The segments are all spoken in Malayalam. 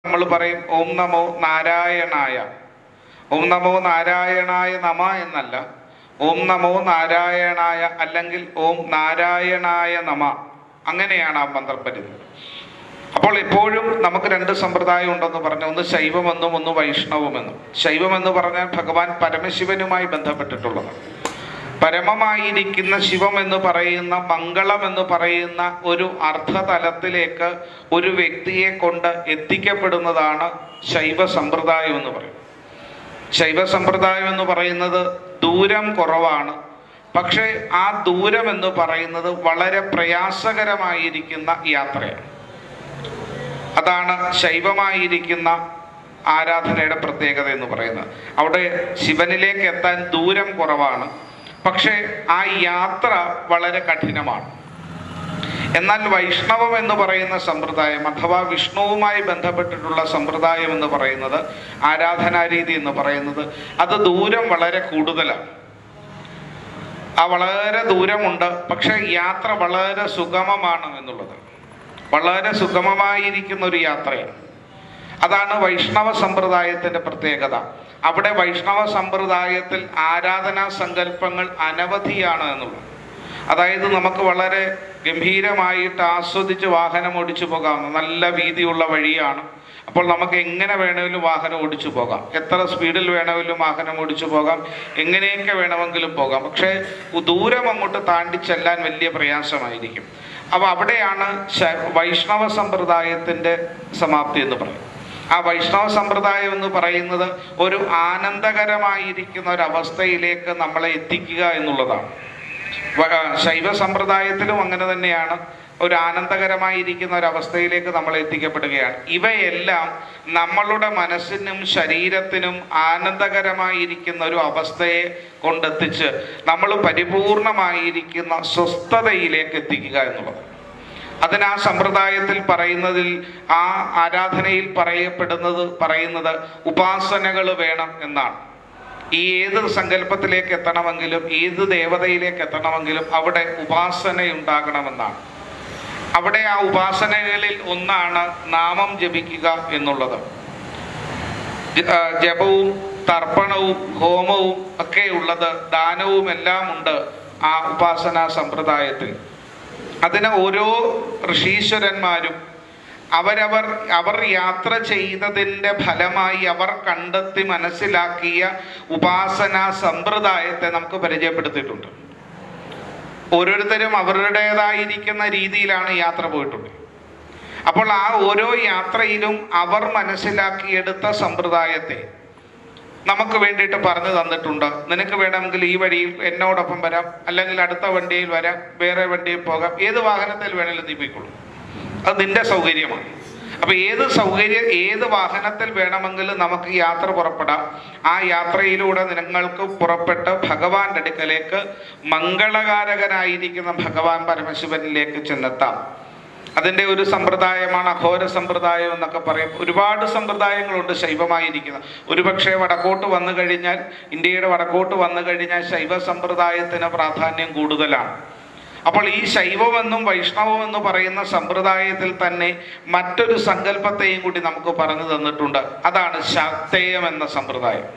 നമ്മൾ പറയും ഓം നമോ നാരായണായ ഓം നമോ നാരായണായ നമ എന്നല്ല ഓം നമോ നാരായണായ അല്ലെങ്കിൽ ഓം നാരായണായ നമ അങ്ങനെയാണ് ആ മന്ത്രം വരുന്നത് അപ്പോൾ എപ്പോഴും നമുക്ക് രണ്ട് സമ്പ്രദായം ഉണ്ടെന്ന് പറഞ്ഞു ഒന്ന് ശൈവമെന്നും ഒന്ന് വൈഷ്ണവമെന്നും ശൈവം എന്ന് പറഞ്ഞാൽ ഭഗവാൻ പരമശിവനുമായി ബന്ധപ്പെട്ടിട്ടുള്ളതാണ് പരമമായിരിക്കുന്ന ശിവം എന്ന് പറയുന്ന മംഗളം എന്ന് പറയുന്ന ഒരു അർത്ഥതലത്തിലേക്ക് ഒരു വ്യക്തിയെ കൊണ്ട് എത്തിക്കപ്പെടുന്നതാണ് ശൈവ സമ്പ്രദായം എന്ന് പറയുന്നത് ശൈവ സമ്പ്രദായം എന്ന് പറയുന്നത് ദൂരം കുറവാണ് പക്ഷേ ആ ദൂരം എന്ന് പറയുന്നത് വളരെ പ്രയാസകരമായിരിക്കുന്ന യാത്രയാണ് അതാണ് ശൈവമായിരിക്കുന്ന ആരാധനയുടെ പ്രത്യേകത എന്ന് പറയുന്നത് അവിടെ ശിവനിലേക്ക് എത്താൻ ദൂരം കുറവാണ് പക്ഷേ ആ യാത്ര വളരെ കഠിനമാണ് എന്നാൽ വൈഷ്ണവം എന്ന് പറയുന്ന സമ്പ്രദായം അഥവാ വിഷ്ണുവുമായി ബന്ധപ്പെട്ടിട്ടുള്ള സമ്പ്രദായം എന്ന് പറയുന്നത് ആരാധനാരീതി എന്ന് പറയുന്നത് അത് ദൂരം വളരെ കൂടുതലാണ് ആ വളരെ ദൂരമുണ്ട് പക്ഷെ യാത്ര വളരെ സുഗമമാണ് എന്നുള്ളത് വളരെ സുഗമമായിരിക്കുന്ന ഒരു യാത്രയാണ് അതാണ് വൈഷ്ണവ സമ്പ്രദായത്തിന്റെ പ്രത്യേകത അവിടെ വൈഷ്ണവ സമ്പ്രദായത്തിൽ ആരാധനാ സങ്കല്പങ്ങൾ അനവധിയാണ് എന്നുള്ളത് അതായത് നമുക്ക് വളരെ ഗംഭീരമായിട്ട് ആസ്വദിച്ച് വാഹനം ഓടിച്ചു പോകാവുന്ന നല്ല വീതിയുള്ള വഴിയാണ് അപ്പോൾ നമുക്ക് എങ്ങനെ വേണമെങ്കിലും വാഹനം ഓടിച്ചു പോകാം എത്ര സ്പീഡിൽ വേണമെങ്കിലും വാഹനം ഓടിച്ചു പോകാം എങ്ങനെയൊക്കെ വേണമെങ്കിലും പോകാം പക്ഷേ ദൂരം അങ്ങോട്ട് താണ്ടി ചെല്ലാൻ വലിയ പ്രയാസമായിരിക്കും അപ്പോൾ അവിടെയാണ് ശ- വൈഷ്ണവ സമ്പ്രദായത്തിൻ്റെ സമാപ്തി എന്ന് പറയും ആ വൈഷ്ണവ സമ്പ്രദായം എന്ന് പറയുന്നത് ഒരു ആനന്ദകരമായിരിക്കുന്ന ഒരു അവസ്ഥയിലേക്ക് നമ്മളെ എത്തിക്കുക എന്നുള്ളതാണ് വ- ആ, ശൈവ സമ്പ്രദായത്തിലും അങ്ങനെ തന്നെയാണ് ഒരു ആനന്ദകരമായിരിക്കുന്ന ഒരു അവസ്ഥയിലേക്ക് നമ്മൾ എത്തിക്കപ്പെടുകയാണ് ഇവയെല്ലാം നമ്മളുടെ മനസ്സിനും ശരീരത്തിനും ആനന്ദകരമായിരിക്കുന്ന ഒരു അവസ്ഥയെ കൊണ്ടെത്തിച്ച് നമ്മൾ പരിപൂർണമായിരിക്കുന്ന സ്വസ്ഥതയിലേക്ക് എത്തിക്കുക എന്നുള്ളത് അതിന് ആ സമ്പ്രദായത്തിൽ പറയുന്നതിൽ ആ ആരാധനയിൽ പറയപ്പെടുന്നത് പറയുന്നത് ഉപാസനകൾ വേണം എന്നാണ് ഈ ഏത് സങ്കല്പത്തിലേക്ക് എത്തണമെങ്കിലും ഏത് ദേവതയിലേക്ക് എത്തണമെങ്കിലും അവിടെ ഉപാസനയുണ്ടാകണമെന്നാണ് അവിടെ ആ ഉപാസനകളിൽ ഒന്നാണ് നാമം ജപിക്കുക എന്നുള്ളത് ജ- ആ, ജപവും തർപ്പണവും ഹോമവും ഒക്കെ ഉള്ളത് ദാനവും എല്ലാം ഉണ്ട് ആ ഉപാസനാ സമ്പ്രദായത്തിൽ അതിന് ഓരോ ഋഷീശ്വരന്മാരും അവരവർ അവർ യാത്ര ചെയ്തതിൻ്റെ ഫലമായി അവർ കണ്ടെത്തി മനസ്സിലാക്കിയ ഉപാസനാ സമ്പ്രദായത്തെ നമുക്ക് പരിചയപ്പെടുത്തിയിട്ടുണ്ട് ഓരോരുത്തരും അവരുടേതായിരിക്കുന്ന രീതിയിലാണ് യാത്ര പോയിട്ടുണ്ട് അപ്പോൾ ആ ഓരോ യാത്രയിലും അവർ മനസ്സിലാക്കിയെടുത്ത സമ്പ്രദായത്തെ നമുക്ക് വേണ്ടിയിട്ട് പറഞ്ഞു തന്നിട്ടുണ്ട് നിനക്ക് വേണമെങ്കിൽ ഈ വഴിയിൽ എന്നോടൊപ്പം വരാം അല്ലെങ്കിൽ അടുത്ത വണ്ടിയിൽ വരാം വേറെ വണ്ടിയിൽ പോകാം ഏത് വാഹനത്തിൽ വേണമെങ്കിലും നീ പോയിക്കൊള്ളൂ അത് നിന്റെ സൗകര്യമാണ് അപ്പൊ ഏത് സൗകര്യം ഏത് വാഹനത്തിൽ വേണമെങ്കിലും നമുക്ക് യാത്ര പുറപ്പെടാം ആ യാത്രയിലൂടെ നിങ്ങൾക്ക് പുറപ്പെട്ട് ഭഗവാന്റെ അടുക്കലേക്ക് മംഗളകാരകനായിരിക്കുന്ന ഭഗവാൻ പരമശിവനിലേക്ക് ചെന്നെത്താം അതിൻ്റെ ഒരു സമ്പ്രദായമാണ് അഘോര സമ്പ്രദായം എന്നൊക്കെ പറയും ഒരുപാട് സമ്പ്രദായങ്ങളുണ്ട് ശൈവമായിരിക്കുന്നത് ഒരുപക്ഷെ വടക്കോട്ട് വന്നു കഴിഞ്ഞാൽ ഇന്ത്യയുടെ വടക്കോട്ട് വന്നു കഴിഞ്ഞാൽ ശൈവ സമ്പ്രദായത്തിന് പ്രാധാന്യം കൂടുതലാണ് അപ്പോൾ ഈ ശൈവമെന്നും വൈഷ്ണവമെന്ന് പറയുന്ന സമ്പ്രദായത്തിൽ തന്നെ മറ്റൊരു സങ്കല്പത്തെയും കൂടി നമുക്ക് പറഞ്ഞു തന്നിട്ടുണ്ട് അതാണ് ശാക്തേയം എന്ന സമ്പ്രദായം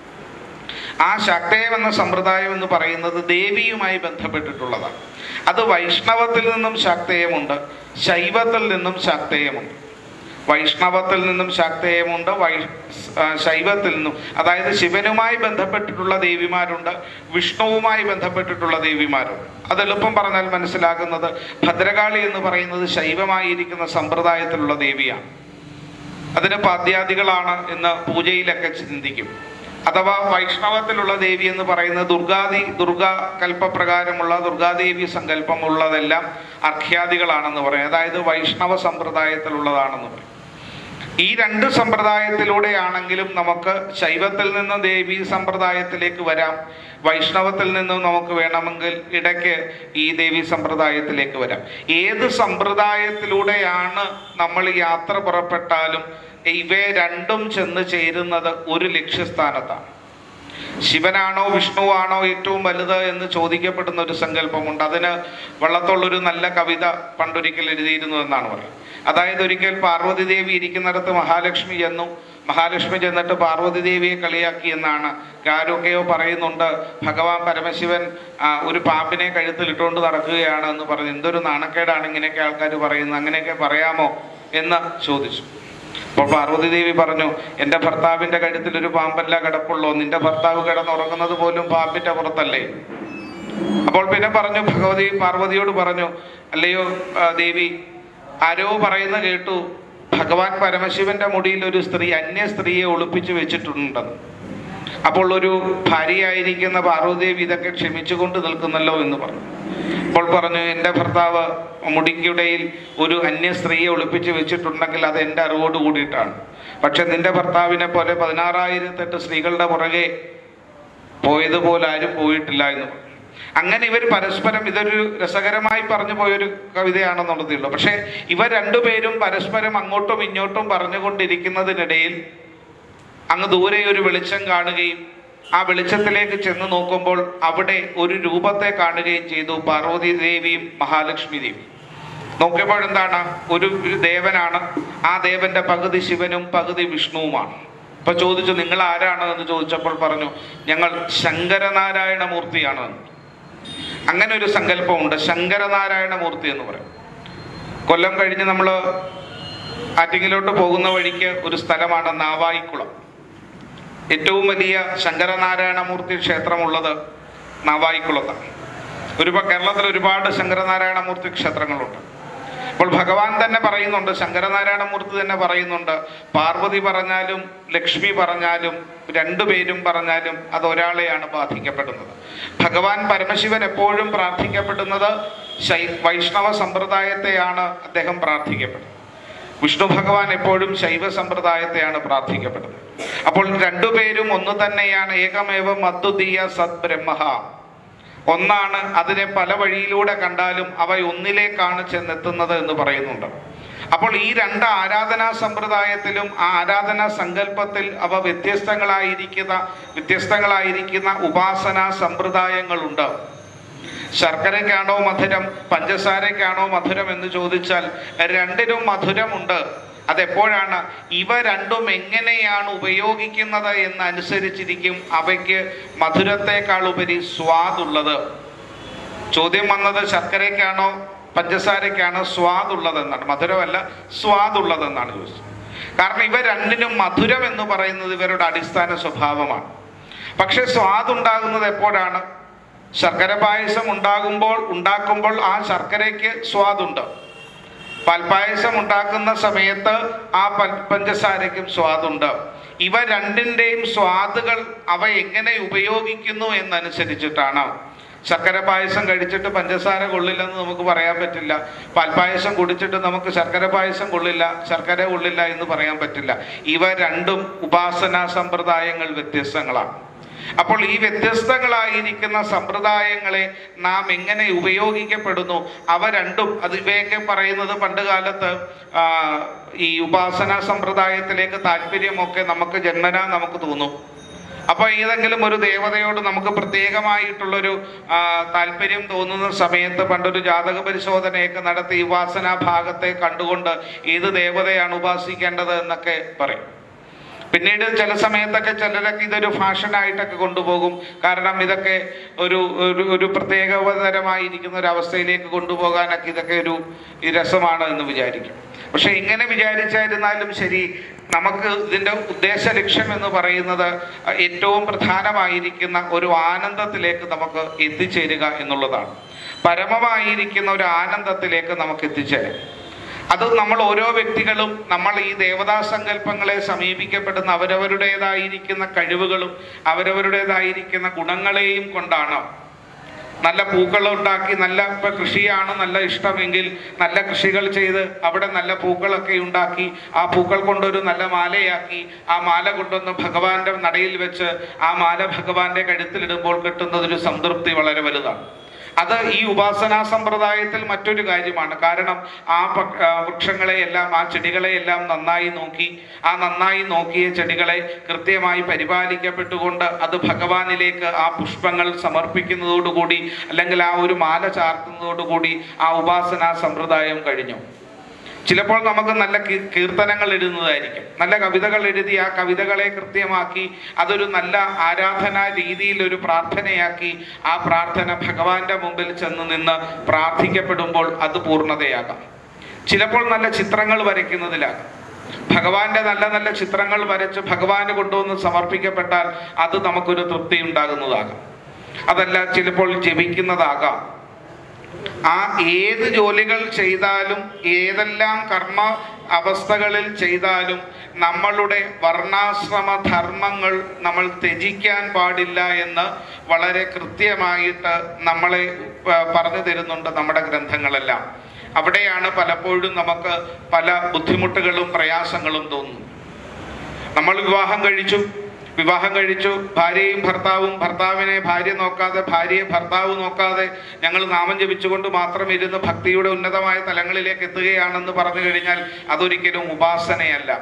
ആ ശാക്തേയം എന്ന സമ്പ്രദായം എന്ന് പറയുന്നത് ദേവിയുമായി ബന്ധപ്പെട്ടിട്ടുള്ളതാണ് അത് വൈഷ്ണവത്തിൽ നിന്നും ശാക്തേയമുണ്ട് ശൈവത്തിൽ നിന്നും ശാക്തേയമുണ്ട് വൈഷ്ണവത്തിൽ നിന്നും ശാക്തേയമുണ്ട് വൈ ആ, ശൈവത്തിൽ നിന്നും അതായത് ശിവനുമായി ബന്ധപ്പെട്ടിട്ടുള്ള ദേവിമാരുണ്ട് വിഷ്ണുവുമായി ബന്ധപ്പെട്ടിട്ടുള്ള ദേവിമാരുണ്ട് അത് എളുപ്പം പറഞ്ഞാൽ മനസ്സിലാക്കുന്നത് ഭദ്രകാളി എന്ന് പറയുന്നത് ശൈവമായിരിക്കുന്ന സമ്പ്രദായത്തിലുള്ള ദേവിയാണ് അതിന് പാദ്യാദികളാണ് എന്ന് പൂജയിലൊക്കെ ചിന്തിക്കും അഥവാ വൈഷ്ണവത്തിലുള്ള ദേവി എന്ന് പറയുന്നത് ദുർഗാദി ദുർഗാ കൽപ്പപ്രകാരമുള്ള ദുർഗാദേവി സങ്കല്പമുള്ളതെല്ലാം അർഘ്യാദികളാണെന്ന് പറയും അതായത് വൈഷ്ണവ സമ്പ്രദായത്തിലുള്ളതാണെന്ന് പറയും ഈ രണ്ട് സമ്പ്രദായത്തിലൂടെയാണെങ്കിലും നമുക്ക് ശൈവത്തിൽ നിന്ന് ദേവി സമ്പ്രദായത്തിലേക്ക് വരാം വൈഷ്ണവത്തിൽ നിന്നും നമുക്ക് വേണമെങ്കിൽ ഇടയ്ക്ക് ഈ ദേവി സമ്പ്രദായത്തിലേക്ക് വരാം ഏത് സമ്പ്രദായത്തിലൂടെയാണ് നമ്മൾ യാത്ര പുറപ്പെട്ടാലും ഇവയെ രണ്ടും ചെന്ന് ചേരുന്നത് ഒരു ലക്ഷ്യസ്ഥാനത്താണ് ശിവനാണോ വിഷ്ണുവാണോ ഏറ്റവും വലുത് എന്ന് ചോദിക്കപ്പെടുന്ന ഒരു സങ്കല്പമുണ്ട് അതിന് വള്ളത്തോളൊരു നല്ല കവിത പണ്ടൊരിക്കൽ എഴുതിയിരുന്നു എന്നാണ് പറയുന്നത് അതായത് ഒരിക്കൽ പാർവതി ദേവി ഇരിക്കുന്നിടത്ത് മഹാലക്ഷ്മി ചെന്നു മഹാലക്ഷ്മി ചെന്നിട്ട് പാർവതി ദേവിയെ കളിയാക്കി എന്നാണ് ആരൊക്കെയോ പറയുന്നുണ്ട് ഭഗവാൻ പരമശിവൻ ആ, ഒരു പാമ്പിനെ കഴുത്തിലിട്ടുകൊണ്ട് നടക്കുകയാണ് എന്ന് പറഞ്ഞു എന്തൊരു നാണക്കേടാണ് ഇങ്ങനെയൊക്കെ ആൾക്കാർ പറയുന്നത് അങ്ങനെയൊക്കെ പറയാമോ എന്ന് ചോദിച്ചു അപ്പോൾ പാർവതി ദേവി പറഞ്ഞു എൻ്റെ ഭർത്താവിൻ്റെ കഴുത്തിൽ ഒരു പാമ്പല്ല കിടപ്പുള്ളൂ നിന്റെ ഭർത്താവ് കിടന്നുറങ്ങുന്നത് പോലും പാമ്പിൻ്റെ പുറത്തല്ലേ അപ്പോൾ പിന്നെ പറഞ്ഞു ഭഗവതി പാർവതിയോട് പറഞ്ഞു അല്ലയോ ആ, ദേവി ആരോ പറയുന്ന കേട്ടു ഭഗവാൻ പരമശിവന്റെ മുടിയിൽ ഒരു സ്ത്രീ അന്യ സ്ത്രീയെ ഒളിപ്പിച്ചു വെച്ചിട്ടുണ്ടെന്ന് അപ്പോൾ ഒരു ഭാര്യയായിരിക്കുന്ന പാർവതിദേവി ഇതൊക്കെ ക്ഷമിച്ചുകൊണ്ട് നിൽക്കുന്നല്ലോ എന്ന് പറഞ്ഞു അപ്പോൾ പറഞ്ഞു എൻ്റെ ഭർത്താവ് മുടിക്കിടയിൽ ഒരു അന്യ സ്ത്രീയെ ഒളിപ്പിച്ച് വെച്ചിട്ടുണ്ടെങ്കിൽ അത് എൻ്റെ അറിവോട് കൂടിയിട്ടാണ് പക്ഷെ നിന്റെ ഭർത്താവിനെ പോലെ പതിനാറായിരത്തെട്ട് സ്ത്രീകളുടെ പുറകെ പോയതുപോലെ ആരും പോയിട്ടില്ല എന്ന് പറഞ്ഞു അങ്ങനെ ഇവർ പരസ്പരം ഇതൊരു രസകരമായി പറഞ്ഞു പോയൊരു കവിതയാണെന്നുള്ളതേ ഉള്ളൂ പക്ഷേ ഇവർ രണ്ടുപേരും പരസ്പരം അങ്ങോട്ടും ഇങ്ങോട്ടും പറഞ്ഞുകൊണ്ടിരിക്കുന്നതിനിടയിൽ അങ്ങ് ദൂരെ ഒരു വെളിച്ചം കാണുകയും ആ വെളിച്ചത്തിലേക്ക് ചെന്ന് നോക്കുമ്പോൾ അവിടെ ഒരു രൂപത്തെ കാണുകയും ചെയ്തു പാർവതി ദേവിയും മഹാലക്ഷ്മി ദേവി നോക്കിയപ്പോൾ എന്താണ് ഒരു ദേവനാണ് ആ ദേവന്റെ പകുതി ശിവനും പകുതി വിഷ്ണുവുമാണ് അപ്പൊ ചോദിച്ചു നിങ്ങൾ ആരാണ് എന്ന് ചോദിച്ചപ്പോൾ പറഞ്ഞു ഞങ്ങൾ ശങ്കരനാരായണ മൂർത്തിയാണ് എന്ന്. അങ്ങനെ ഒരു സങ്കല്പമുണ്ട് ശങ്കരനാരായണ മൂർത്തി എന്ന് പറയും കൊല്ലം കഴിഞ്ഞ് നമ്മൾ ആറ്റിങ്ങിലോട്ട് പോകുന്ന വഴിക്ക് ഒരു സ്ഥലമാണ് നാവായിക്കുളം ഏറ്റവും വലിയ ശങ്കരനാരായണമൂർത്തി ക്ഷേത്രമുള്ളത് നാവായിക്കുളത്താണ് ഒരു കേരളത്തിൽ ഒരുപാട് ശങ്കരനാരായണമൂർത്തി ക്ഷേത്രങ്ങളുണ്ട് അപ്പോൾ ഭഗവാൻ തന്നെ പറയുന്നുണ്ട് ശങ്കരനാരായണമൂർത്തി തന്നെ പറയുന്നുണ്ട് പാർവതി പറഞ്ഞാലും ലക്ഷ്മി പറഞ്ഞാലും രണ്ടുപേരും പറഞ്ഞാലും അത് ഒരാളെയാണ് ബാധിക്കപ്പെടുന്നത് ഭഗവാൻ പരമശിവൻ എപ്പോഴും പ്രാർത്ഥിക്കപ്പെടുന്നത് ശൈ വൈഷ്ണവ സമ്പ്രദായത്തെയാണ് അദ്ദേഹം പ്രാർത്ഥിക്കപ്പെടുന്നത് വിഷ്ണു ഭഗവാൻ എപ്പോഴും ശൈവ സമ്പ്രദായത്തെയാണ് പ്രാർത്ഥിക്കപ്പെടുന്നത് അപ്പോൾ രണ്ടുപേരും ഒന്ന് തന്നെയാണ് ഏകമേവം അദ്വിതീയ സത് ബ്രഹ്മ ഒന്നാണ് അതിനെ പല വഴിയിലൂടെ കണ്ടാലും അവ ഒന്നിലേക്കാണ് ചെന്നെത്തുന്നത് എന്ന് പറയുന്നുണ്ട് അപ്പോൾ ഈ രണ്ട് ആരാധനാ സമ്പ്രദായത്തിലും ആ ആരാധനാ സങ്കല്പത്തിൽ അവ വ്യത്യസ്തങ്ങളായിരിക്കുന്ന വ്യത്യസ്തങ്ങളായിരിക്കുന്ന ഉപാസനാ സമ്പ്രദായങ്ങളുണ്ട് ശർക്കരയ്ക്കാണോ മധുരം പഞ്ചസാരയ്ക്കാണോ മധുരം എന്ന് ചോദിച്ചാൽ രണ്ടിനും മധുരമുണ്ട് അതെപ്പോഴാണ് ഇവ രണ്ടും എങ്ങനെയാണ് ഉപയോഗിക്കുന്നത് എന്നനുസരിച്ചിരിക്കും അവയ്ക്ക് മധുരത്തെക്കാൾ ഉപരി സ്വാദുള്ളത് ചോദ്യം വന്നത് ശർക്കരയ്ക്കാണോ പഞ്ചസാരയ്ക്കാണോ സ്വാദുള്ളതെന്നാണ് മധുരമല്ല സ്വാദുള്ളതെന്നാണ് ചോദിച്ചത് കാരണം ഇവ രണ്ടിനും മധുരം എന്ന് പറയുന്നത് ഇവരുടെ അടിസ്ഥാന സ്വഭാവമാണ് പക്ഷെ സ്വാദുണ്ടാകുന്നത് എപ്പോഴാണ് ശർക്കര പായസം ഉണ്ടാകുമ്പോൾ ഉണ്ടാക്കുമ്പോൾ ആ ശർക്കരയ്ക്ക് സ്വാദുണ്ട് പാൽപ്പായസം ഉണ്ടാക്കുന്ന സമയത്ത് ആ പൽ- പഞ്ചസാരയ്ക്കും സ്വാദുണ്ട് ഇവ രണ്ടിൻ്റെയും സ്വാദുകൾ അവ എങ്ങനെ ഉപയോഗിക്കുന്നു എന്നനുസരിച്ചിട്ടാണ് ശർക്കര പായസം കഴിച്ചിട്ട് പഞ്ചസാര കൊള്ളില്ലെന്ന് നമുക്ക് പറയാൻ പറ്റില്ല പാൽപ്പായസം കുടിച്ചിട്ട് നമുക്ക് ശർക്കര പായസം കൊള്ളില്ല ശർക്കര കൊള്ളില്ല എന്ന് പറയാൻ പറ്റില്ല ഇവ രണ്ടും ഉപാസനാ സമ്പ്രദായങ്ങൾ വ്യത്യസ്തങ്ങളാണ് അപ്പോൾ ഈ വ്യത്യസ്തങ്ങളായിരിക്കുന്ന സമ്പ്രദായങ്ങളെ നാം എങ്ങനെ ഉപയോഗിക്കപ്പെടുന്നു അവ രണ്ടും അത് ഇവയൊക്കെ പറയുന്നത് പണ്ട് കാലത്ത് ആ, ഈ ഉപാസനാ സമ്പ്രദായത്തിലേക്ക് താല്പര്യമൊക്കെ നമുക്ക് ജന്മനാ നമുക്ക് തോന്നും അപ്പൊ ഏതെങ്കിലും ഒരു ദേവതയോട് നമുക്ക് പ്രത്യേകമായിട്ടുള്ളൊരു ആ, താല്പര്യം തോന്നുന്ന സമയത്ത് പണ്ടൊരു ജാതക പരിശോധനയൊക്കെ നടത്തി ഈ ഉപാസനാ ഭാഗത്തെ കണ്ടുകൊണ്ട് ഏത് ദേവതയാണ് ഉപാസിക്കേണ്ടത് എന്നൊക്കെ പറയും പിന്നീട് ചില സമയത്തൊക്കെ ചിലരൊക്കെ ഇതൊരു ഫാഷനായിട്ടൊക്കെ കൊണ്ടുപോകും കാരണം ഇതൊക്കെ ഒരു ഒരു ഒരു പ്രത്യേകതരമായിരിക്കുന്ന ഒരു അവസ്ഥയിലേക്ക് കൊണ്ടുപോകാനൊക്കെ ഇതൊക്കെ ഒരു ഈ രസമാണ് എന്ന് വിചാരിക്കും പക്ഷെ ഇങ്ങനെ വിചാരിച്ചായിരുന്നാലും ശരി നമുക്ക് ഇതിൻ്റെ ഉദ്ദേശ ലക്ഷ്യം എന്ന് പറയുന്നത് ഏറ്റവും പ്രധാനമായിരിക്കുന്ന ഒരു ആനന്ദത്തിലേക്ക് നമുക്ക് എത്തിച്ചേരുക എന്നുള്ളതാണ് പരമമായിരിക്കുന്ന ഒരു ആനന്ദത്തിലേക്ക് നമുക്ക് എത്തിച്ചേരാം അത് നമ്മൾ ഓരോ വ്യക്തികളും നമ്മൾ ഈ ദേവതാ സങ്കല്പങ്ങളെ സമീപിക്കപ്പെടുന്ന അവരവരുടേതായിരിക്കുന്ന കഴിവുകളും അവരവരുടേതായിരിക്കുന്ന ഗുണങ്ങളെയും കൊണ്ടാണ് നല്ല പൂക്കൾ ഉണ്ടാക്കി നല്ല ഇപ്പൊ കൃഷിയാണ് നല്ല ഇഷ്ടമെങ്കിൽ നല്ല കൃഷികൾ ചെയ്ത് അവിടെ നല്ല പൂക്കളൊക്കെ ഉണ്ടാക്കി ആ പൂക്കൾ കൊണ്ടൊരു നല്ല മാലയാക്കി ആ മാല കൊണ്ടൊന്ന് ഭഗവാന്റെ നടയിൽ വെച്ച് ആ മാല ഭഗവാന്റെ കഴുത്തിലിടുമ്പോൾ കിട്ടുന്നത് ഒരു സംതൃപ്തി വളരെ വലുതാണ് അത് ഈ ഉപാസനാ സമ്പ്രദായത്തിൽ മറ്റൊരു കാര്യമാണ് കാരണം ആ പ- ആ വൃക്ഷങ്ങളെയെല്ലാം ആ ചെടികളെയെല്ലാം നന്നായി നോക്കി ആ നന്നായി നോക്കിയ ചെടികളെ കൃത്യമായി പരിപാലിക്കപ്പെട്ടുകൊണ്ട് അത് ഭഗവാനിലേക്ക് ആ പുഷ്പങ്ങൾ സമർപ്പിക്കുന്നതോടുകൂടി അല്ലെങ്കിൽ ആ ഒരു മാല ചാർത്തുന്നതോടുകൂടി ആ ഉപാസനാ സമ്പ്രദായം കഴിഞ്ഞു ചിലപ്പോൾ നമുക്ക് നല്ല കീ- കീർത്തനങ്ങൾ എഴുതുന്നതായിരിക്കും നല്ല കവിതകൾ എഴുതി ആ കവിതകളെ കൃത്യമാക്കി അതൊരു നല്ല ആരാധനാ രീതിയിൽ ഒരു പ്രാർത്ഥനയാക്കി ആ പ്രാർത്ഥന ഭഗവാന്റെ മുമ്പിൽ ചെന്ന് നിന്ന് പ്രാർത്ഥിക്കപ്പെടുമ്പോൾ അത് പൂർണ്ണതയാകാം ചിലപ്പോൾ നല്ല ചിത്രങ്ങൾ വരയ്ക്കുന്നതിലാകാം ഭഗവാന്റെ നല്ല നല്ല ചിത്രങ്ങൾ വരച്ച് ഭഗവാന് കൊണ്ടുവന്ന് സമർപ്പിക്കപ്പെട്ടാൽ അത് നമുക്കൊരു തൃപ്തി ഉണ്ടാകുന്നതാകാം അതല്ല ചിലപ്പോൾ ജപിക്കുന്നതാകാം ആ ഏത് ജോലികൾ ചെയ്താലും ഏതെല്ലാം കർമ്മ അവസ്ഥകളിൽ ചെയ്താലും നമ്മളുടെ വർണ്ണാശ്രമ ധർമ്മങ്ങൾ നമ്മൾ ത്യജിക്കാൻ പാടില്ല എന്ന് വളരെ കൃത്യമായിട്ട് നമ്മളെ ആ, പറഞ്ഞു തരുന്നുണ്ട് നമ്മുടെ ഗ്രന്ഥങ്ങളെല്ലാം അവിടെയാണ് പലപ്പോഴും നമുക്ക് പല ബുദ്ധിമുട്ടുകളും പ്രയാസങ്ങളും തോന്നുന്നത് നമ്മൾ വിവാഹം കഴിച്ചു വിവാഹം കഴിച്ചു ഭാര്യയും ഭർത്താവും ഭർത്താവിനെ ഭാര്യ നോക്കാതെ ഭാര്യയെ ഭർത്താവ് നോക്കാതെ ഞങ്ങൾ നാമം ജപിച്ചുകൊണ്ട് മാത്രം ഇരുന്ന് ഭക്തിയുടെ ഉന്നതമായ തലങ്ങളിലേക്ക് എത്തുകയാണെന്ന് പറഞ്ഞു കഴിഞ്ഞാൽ അതൊരിക്കലും ഉപാസനയല്ല